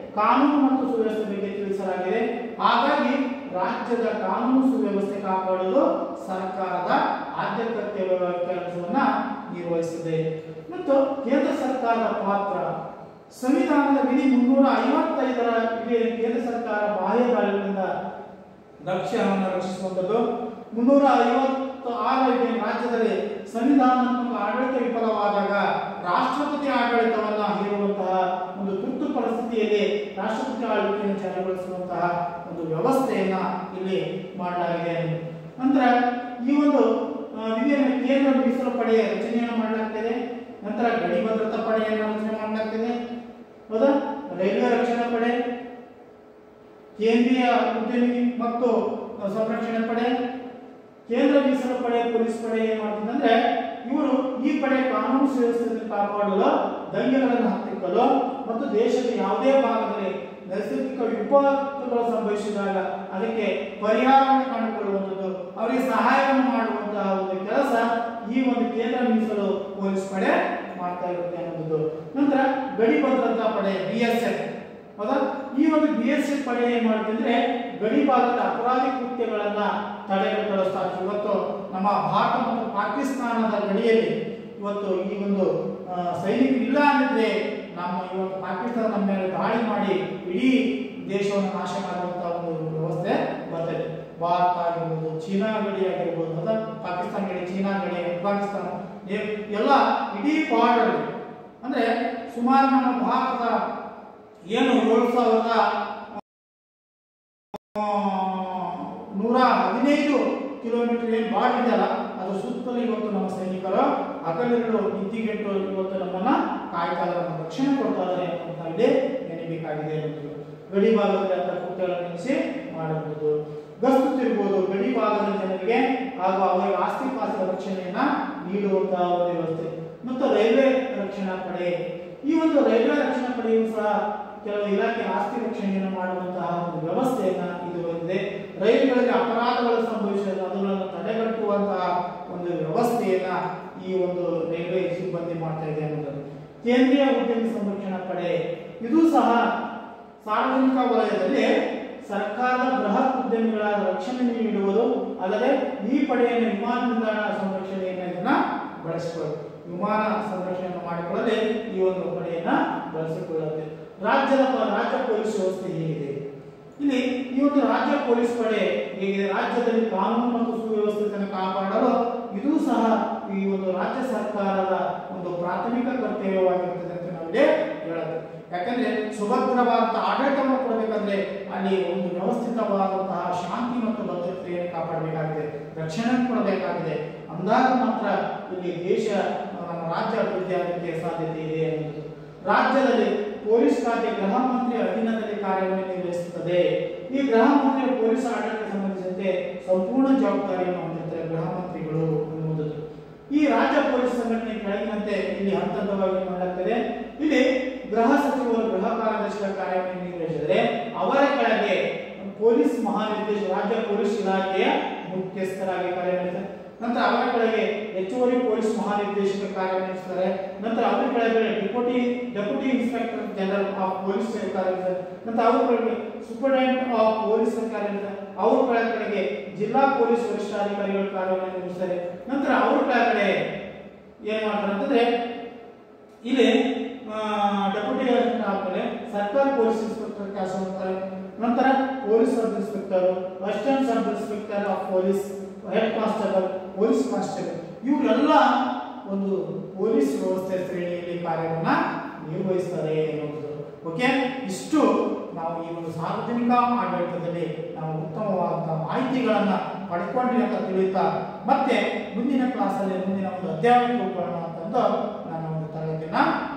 ಕಾನೂನು ಮತ್ತು ಸುವ್ಯವಸ್ಥೆ ಬಗ್ಗೆ ತಿಳಿಸಲಾಗಿದೆ ಹಾಗಾಗಿ ರಾಜ್ಯದ ಕಾನೂನು ಸುವ್ಯವಸ್ಥೆ ಕಾಪಾಡಲು ಸರ್ಕಾರದ ಆದ್ಯ ಕರ್ತವ್ಯ ಕೆಲಸವನ್ನ ನಿರ್ವಹಿಸಿದೆ ಮತ್ತು ಕೇಂದ್ರ ಸರ್ಕಾರದ ಪಾತ್ರ ಸಂವಿಧಾನದ ವಿಧಿ ಮುನ್ನೂರ ಐವತ್ತೈದರ ವಿಧಿ ಕೇಂದ್ರ ಸರ್ಕಾರ ಬಾಹ್ಯ ದಾಳಿಗಳಿಂದ ರಕ್ಷಣೆಯನ್ನು ರಕ್ಷಿಸುವಂಥದ್ದು ಮುನ್ನೂರ ಐವತ್ತು ಆರರಿಗೆ ರಾಜ್ಯದಲ್ಲಿ ಸಂವಿಧಾನಾತ್ಮಕ ಆಡಳಿತ ವಿಫಲವಾದಾಗ ರಾಷ್ಟ್ರಪತಿ ಆಡಳಿತವನ್ನ ಹೇರುವಂತಹ ಒಂದು ತುರ್ತು ಪರಿಸ್ಥಿತಿಯಲ್ಲಿ ರಾಷ್ಟ್ರಪತಿ ಆಳ್ವಿಕೆಯನ್ನು ಜಾರಿಗೊಳಿಸುವಂತಹ ಒಂದು ವ್ಯವಸ್ಥೆಯನ್ನ ಇಲ್ಲಿ ಮಾಡಲಾಗಿದೆ ನಂತರ ಈ ಒಂದು ಆ, ವಿಧಿಯನ್ನು ಕೇಂದ್ರ ಮೀಸಲು ಪಡೆಯ ರಚನೆಯನ್ನು ಮಾಡಲಾಗ್ತಿದೆ ನಂತರ ಗಡಿ ಭದ್ರತಾ ಪಡೆಯನ್ನು ರಚನೆ ಮಾಡಲಾಗ್ತಿದೆ ಹೌದಾ ರೈಲ್ವೆ ರಕ್ಷಣಾ ಪಡೆ ಕೇಂದ್ರೀಯ ಉದ್ಯಮಿ ಮತ್ತು ಸಂರಕ್ಷಣೆ ಪಡೆ ಕೇಂದ್ರ ಮೀಸಲು ಪಡೆ ಪೊಲೀಸ್ ಪಡೆ ಏನ್ ಮಾಡ್ತಿದೆ ಅಂದ್ರೆ ಇವರು ಈ ಪಡೆ ಕಾನೂನು ಸುವ್ಯವಸ್ಥೆಯನ್ನು ಕಾಪಾಡಲು ದಂಗೆಗಳನ್ನು ಹತ್ತಿಕ್ಕಲು ಮತ್ತು ದೇಶದ ಯಾವುದೇ ಭಾಗದಲ್ಲಿ ನೈಸರ್ಗಿಕ ವಿಪತ್ತುಗಳು ಸಂಭವಿಸಿದಾಗ ಅದಕ್ಕೆ ಪರಿಹಾರವನ್ನು ಕಂಡುಕೊಳ್ಳುವಂಥದ್ದು ಅವರಿಗೆ ಸಹಾಯವನ್ನು ಮಾಡುವಂತಹ ಒಂದು ಕೆಲಸ ಈ ಒಂದು ಕೇಂದ್ರ ಮೀಸಲು ಪೊಲೀಸ್ ಪಡೆ ಮಾಡ್ತಾ ಇರುತ್ತೆ ಅನ್ನೋದು ನಂತರ ಗಡಿ ಭದ್ರತಾ ಪಡೆ ಬಿ ಎಸ್ ಎಫ್ ಹೌದಾ ಈ ಒಂದು ಬಿ ಎಸ್ ಎಫ್ ಪಡೆ ಏನ್ ಮಾಡುತ್ತೆ ಅಂದ್ರೆ ಗಡಿ ಭಾಗದ ಅಪರಾಧಿ ಕೃತ್ಯಗಳನ್ನ ತಡೆಗಟ್ಟಲು ಸಾಧ್ಯ ಇವತ್ತು ನಮ್ಮ ಭಾರತ ಮತ್ತು ಪಾಕಿಸ್ತಾನದ ಗಡಿಯಲ್ಲಿ ಇವತ್ತು ಈ ಒಂದು ಆ, ಸೈನಿಕರು ಇಲ್ಲ ಅಂದಿದ್ರೆ ನಮ್ಮ ಇವತ್ತು ಪಾಕಿಸ್ತಾನ ನಮ್ಮ ಮೇಲೆ ದಾಳಿ ಮಾಡಿ ಇಡೀ ದೇಶವನ್ನು ನಾಶ ಮಾಡುವಂತಹ ಒಂದು ವ್ಯವಸ್ಥೆ ಬರ್ತದೆ ಭಾರತ ಆಗಿರ್ಬೋದು ಚೀನಾ ಗಡಿ ಆಗಿರ್ಬೋದು ಹೌದಾ ಪಾಕಿಸ್ತಾನ ಗಡಿ ಚೀನಾ ಗಡಿ ಅಫ್ಘಾನಿಸ್ತಾನ ಎ- ಎಲ್ಲ ಇಡೀ ಬಾರ್ಡರ್ ಅಂದ್ರೆ ಸುಮಾರು ನಮ್ಮ ಭಾರತದ ಏನು ಏಳು ಸಾವಿರದ ಆ, ನೂರ ಹದಿನೈದು ಕಿಲೋಮೀಟರ್ ಏನು ಬಾರ್ಡರ್ ಇದೆಯಲ್ಲ ಅದು ಸುತ್ತಲೂ ಇವತ್ತು ನಮ್ಮ ಸೈನಿಕರು ಹಗಲಿರುಳು ನಿದ್ದಿಗೆಟ್ಟು ಇವತ್ತು ನಮ್ಮನ್ನ ಕಾಯ್ತಾ ಇದ್ದಾರೆ ನಮ್ಮ ರಕ್ಷಣೆ ಕೊಡ್ತಾ ಇದ್ದಾರೆ ಅಂತ ಇಲ್ಲಿ ನೆನಬೇಕಾಗಿದೆ ಅನ್ನೋದು. ಗಡಿ ಭಾಗದಲ್ಲಿ ಅಂತ ಕೃತ್ಯಗಳನ್ನು ನಿಲ್ಲಿಸಿ ಮಾಡಬಹುದು ಗಸ್ತು ತಿರುಗುವುದು ಗಡಿ ಭಾಗದ ಜನರಿಗೆ ಹಾಗೂ ಅವರಿಗೆ ಆಸ್ತಿ ಪಾಸ್ತಿ ರಕ್ಷಣೆಯನ್ನ ನೀಡುವಂತಹ ಒಂದು ವ್ಯವಸ್ಥೆ ಮತ್ತು ರೈಲ್ವೆ ರಕ್ಷಣಾ ಪಡೆ ಈ ಒಂದು ರೈಲ್ವೆ ರಕ್ಷಣಾ ಪಡೆಯು ಸಹ ಕೆಲವು ಇಲಾಖೆ ಆಸ್ತಿ ರಕ್ಷಣೆಯನ್ನು ಮಾಡುವಂತಹ ಒಂದು ವ್ಯವಸ್ಥೆಯನ್ನ ಇದು ಹೊಂದಿದೆ ರೈಲುಗಳಲ್ಲಿ ಅಪರಾಧಗಳು ಸಂಭವಿಸಿದಾಗ ಅವುಗಳನ್ನು ತಡೆಗಟ್ಟುವಂತಹ ಒಂದು ವ್ಯವಸ್ಥೆಯನ್ನ ಈ ಒಂದು ರೈಲ್ವೆ ಸಿಬ್ಬಂದಿ ಮಾಡ್ತಾ ಇದೆ ಅನ್ನೋದು ಕೇಂದ್ರೀಯ ಉದ್ಯಮಿ ಸಂರಕ್ಷಣಾ ಪಡೆ ಇದು ಸಹ ಸಾರ್ವಜನಿಕ ವಲಯದಲ್ಲಿ ಸರ್ಕಾರದ ಬೃಹತ್ ಉದ್ಯಮಿಗಳ ರಕ್ಷಣೆ ನೀಡುವುದು ಅಲ್ಲದೆ ಈ ಪಡೆಯನ್ನು ವಿಮಾನ ನಿಲ್ದಾಣ ಸಂರಕ್ಷಣೆಯನ್ನ ಇದನ್ನ ಬಳಸಿಕೊಳ್ಳುವುದು ವಿಮಾನ ಸಂರಕ್ಷಣೆಯನ್ನು ಮಾಡಿಕೊಳ್ಳದೆ ಈ ಒಂದು ಪಡೆಯನ್ನ ಬಳಸಿಕೊಳ್ಳುತ್ತೆ ರಾಜ್ಯದ ಪ- ರಾಜ್ಯ ಪೊಲೀಸ್ ವ್ಯವಸ್ಥೆ ಹೇಗಿದೆ ಇಲ್ಲಿ ಈ ಒಂದು ರಾಜ್ಯ ಪೊಲೀಸ್ ಪಡೆ ಹೇಗಿದೆ ರಾಜ್ಯದಲ್ಲಿ ಕಾನೂನು ಮತ್ತು ಸುವ್ಯವಸ್ಥೆಯನ್ನು ಕಾಪಾಡಲು ಇದು ಸಹ ಈ ಒಂದು ರಾಜ್ಯ ಸರ್ಕಾರದ ಒಂದು ಪ್ರಾಥಮಿಕ ಕರ್ತವ್ಯವಾಗಿರುತ್ತದೆ ಅಂತ ನಾವಿಲ್ಲಿ ಹೇಳಬೇಕು ಯಾಕಂದ್ರೆ ಸುಭದ್ರವಾದಂತಹ ಆಡಳಿತವನ್ನು ಕೊಡಬೇಕಂದ್ರೆ ಅಲ್ಲಿ ಒಂದು ವ್ಯವಸ್ಥಿತವಾದಂತಹ ಶಾಂತಿ ಮತ್ತು ಭದ್ರತೆಯನ್ನು ಕಾಪಾಡಬೇಕಾಗಿದೆ ರಕ್ಷಣೆ ಕೊಡಬೇಕಾಗಿದೆ ಅಂದಾಗ ಮಾತ್ರ ಇಲ್ಲಿ ದೇಶ ನಮ್ಮ ರಾಜ್ಯ ಅಭಿವೃದ್ಧಿ ಆಗಲಿಕ್ಕೆ ಸಾಧ್ಯತೆ ಇದೆ ಅನ್ನೋದು ರಾಜ್ಯದಲ್ಲಿ ಪೊಲೀಸ್ ಖಾತೆ ಗೃಹ ಮಂತ್ರಿ ಅಧೀನದಲ್ಲಿ ಕಾರ್ಯವನ್ನು ನಿರ್ವಹಿಸುತ್ತದೆ ಈ ಗೃಹ ಮಂತ್ರಿ ಪೊಲೀಸ್ ಆಡಳಿತ ಸಂಬಂಧಿಸಿದಂತೆ ಸಂಪೂರ್ಣ ಜವಾಬ್ದಾರಿಯನ್ನು ಹೊಂದಿರ್ತಾರೆ ಗೃಹ ಮಂತ್ರಿಗಳು ಎನ್ನುವುದು ಈ ರಾಜ್ಯ ಪೊಲೀಸ್ ಸಂಘಟನೆ ಕೆಳಗಿನಂತೆ ಇಲ್ಲಿ ಹಂತ ಹಂತವಾಗಿ ಮಾಡಲಾಗ್ತದೆ ಇಲ್ಲಿ ಗೃಹ ಸಚಿವರು ಗೃಹ ಕಾರ್ಯದರ್ಶಿಗಳ ಕಾರ್ಯವನ್ನು ನಿರ್ವಹಿಸಿದರೆ ಅವರ ಕೆಳಗೆ ಪೊಲೀಸ್ ಮಹಾನಿರ್ದೇಶಕ ರಾಜ್ಯ ಪೊಲೀಸ್ ಇಲಾಖೆಯ ಮುಖ್ಯಸ್ಥರಾಗಿ ಕಾರ್ಯನಿರ್ವಹಿಸ್ತಾರೆ ನಂತರ ಅವರ ಕೆಳಗೆ ಹೆಚ್ಚುವರಿ ಪೊಲೀಸ್ ಮಹಾನಿರ್ದೇಶಕ ಕಾರ್ಯನಿರ್ವಹಿಸ್ತಾರೆ ನಂತರ ಅವರ ಕೆಳಗೆ deputy deputy inspector general of police ಕಾರ್ಯನಿರ್ವಹಿಸ್ತಾರೆ ನಂತರ ಅವರ ಕೆಳಗೆ ಸೂಪರಿಂಟೆಂಡೆಂಟ್ ಆಫ್ ಪೊಲೀಸ್ ಕಾರ್ಯನಿರ್ವಹಿಸ್ತಾರೆ ಅವರ ಕೆಳಗೆ ಜಿಲ್ಲಾ ಪೊಲೀಸ್ ವರಿಷ್ಠಾಧಿಕಾರಿಗಳು ಕಾರ್ಯವನ್ನು ನಿರ್ವಹಿಸ್ತಾರೆ ನಂತರ ಅವರ ಕೆಳಗಡೆ ಏನ್ ಮಾಡ್ತಾರೆ ಅಂತಂದ್ರೆ ಇಲ್ಲಿ ಡೆಪ್ಯೂಟಿ ಆದ್ಮೇಲೆ ಸರ್ಕಾರಿ ಪೊಲೀಸ್ ಇನ್ಸ್ಪೆಕ್ಟರ್ ಕೆಲಸ ಮಾಡ್ತಾರೆ ನಂತರ police sub inspector assistant sub inspector of police head constable police constable ಇವರೆಲ್ಲ ಒಂದು ಪೊಲೀಸ್ ವ್ಯವಸ್ಥೆ ಶ್ರೇಣಿಯಲ್ಲಿ ಕಾರ್ಯವನ್ನ ನಿರ್ವಹಿಸ್ತಾರೆ ಅನ್ನೋದು ಓಕೆ ಇಷ್ಟು ನಾವು ಈ ಒಂದು ಸಾರ್ವಜನಿಕ ಆಡಳಿತದಲ್ಲಿ ನಾವು ಉತ್ತಮವಾದಂತಹ ಮಾಹಿತಿಗಳನ್ನ ಪಡ್ಕೊಂಡ್ರಿ ಅಂತ ತಿಳಿಯುತ್ತಾ ಮತ್ತೆ ಮುಂದಿನ ಕ್ಲಾಸಲ್ಲಿ ಮುಂದಿನ ಒಂದು ಅಧ್ಯಾಯಕ್ಕೆ ಹೋಗೋಣ ಅಂತಂದು ನಾನು ಒಂದು ತರಗತಿಯನ್ನ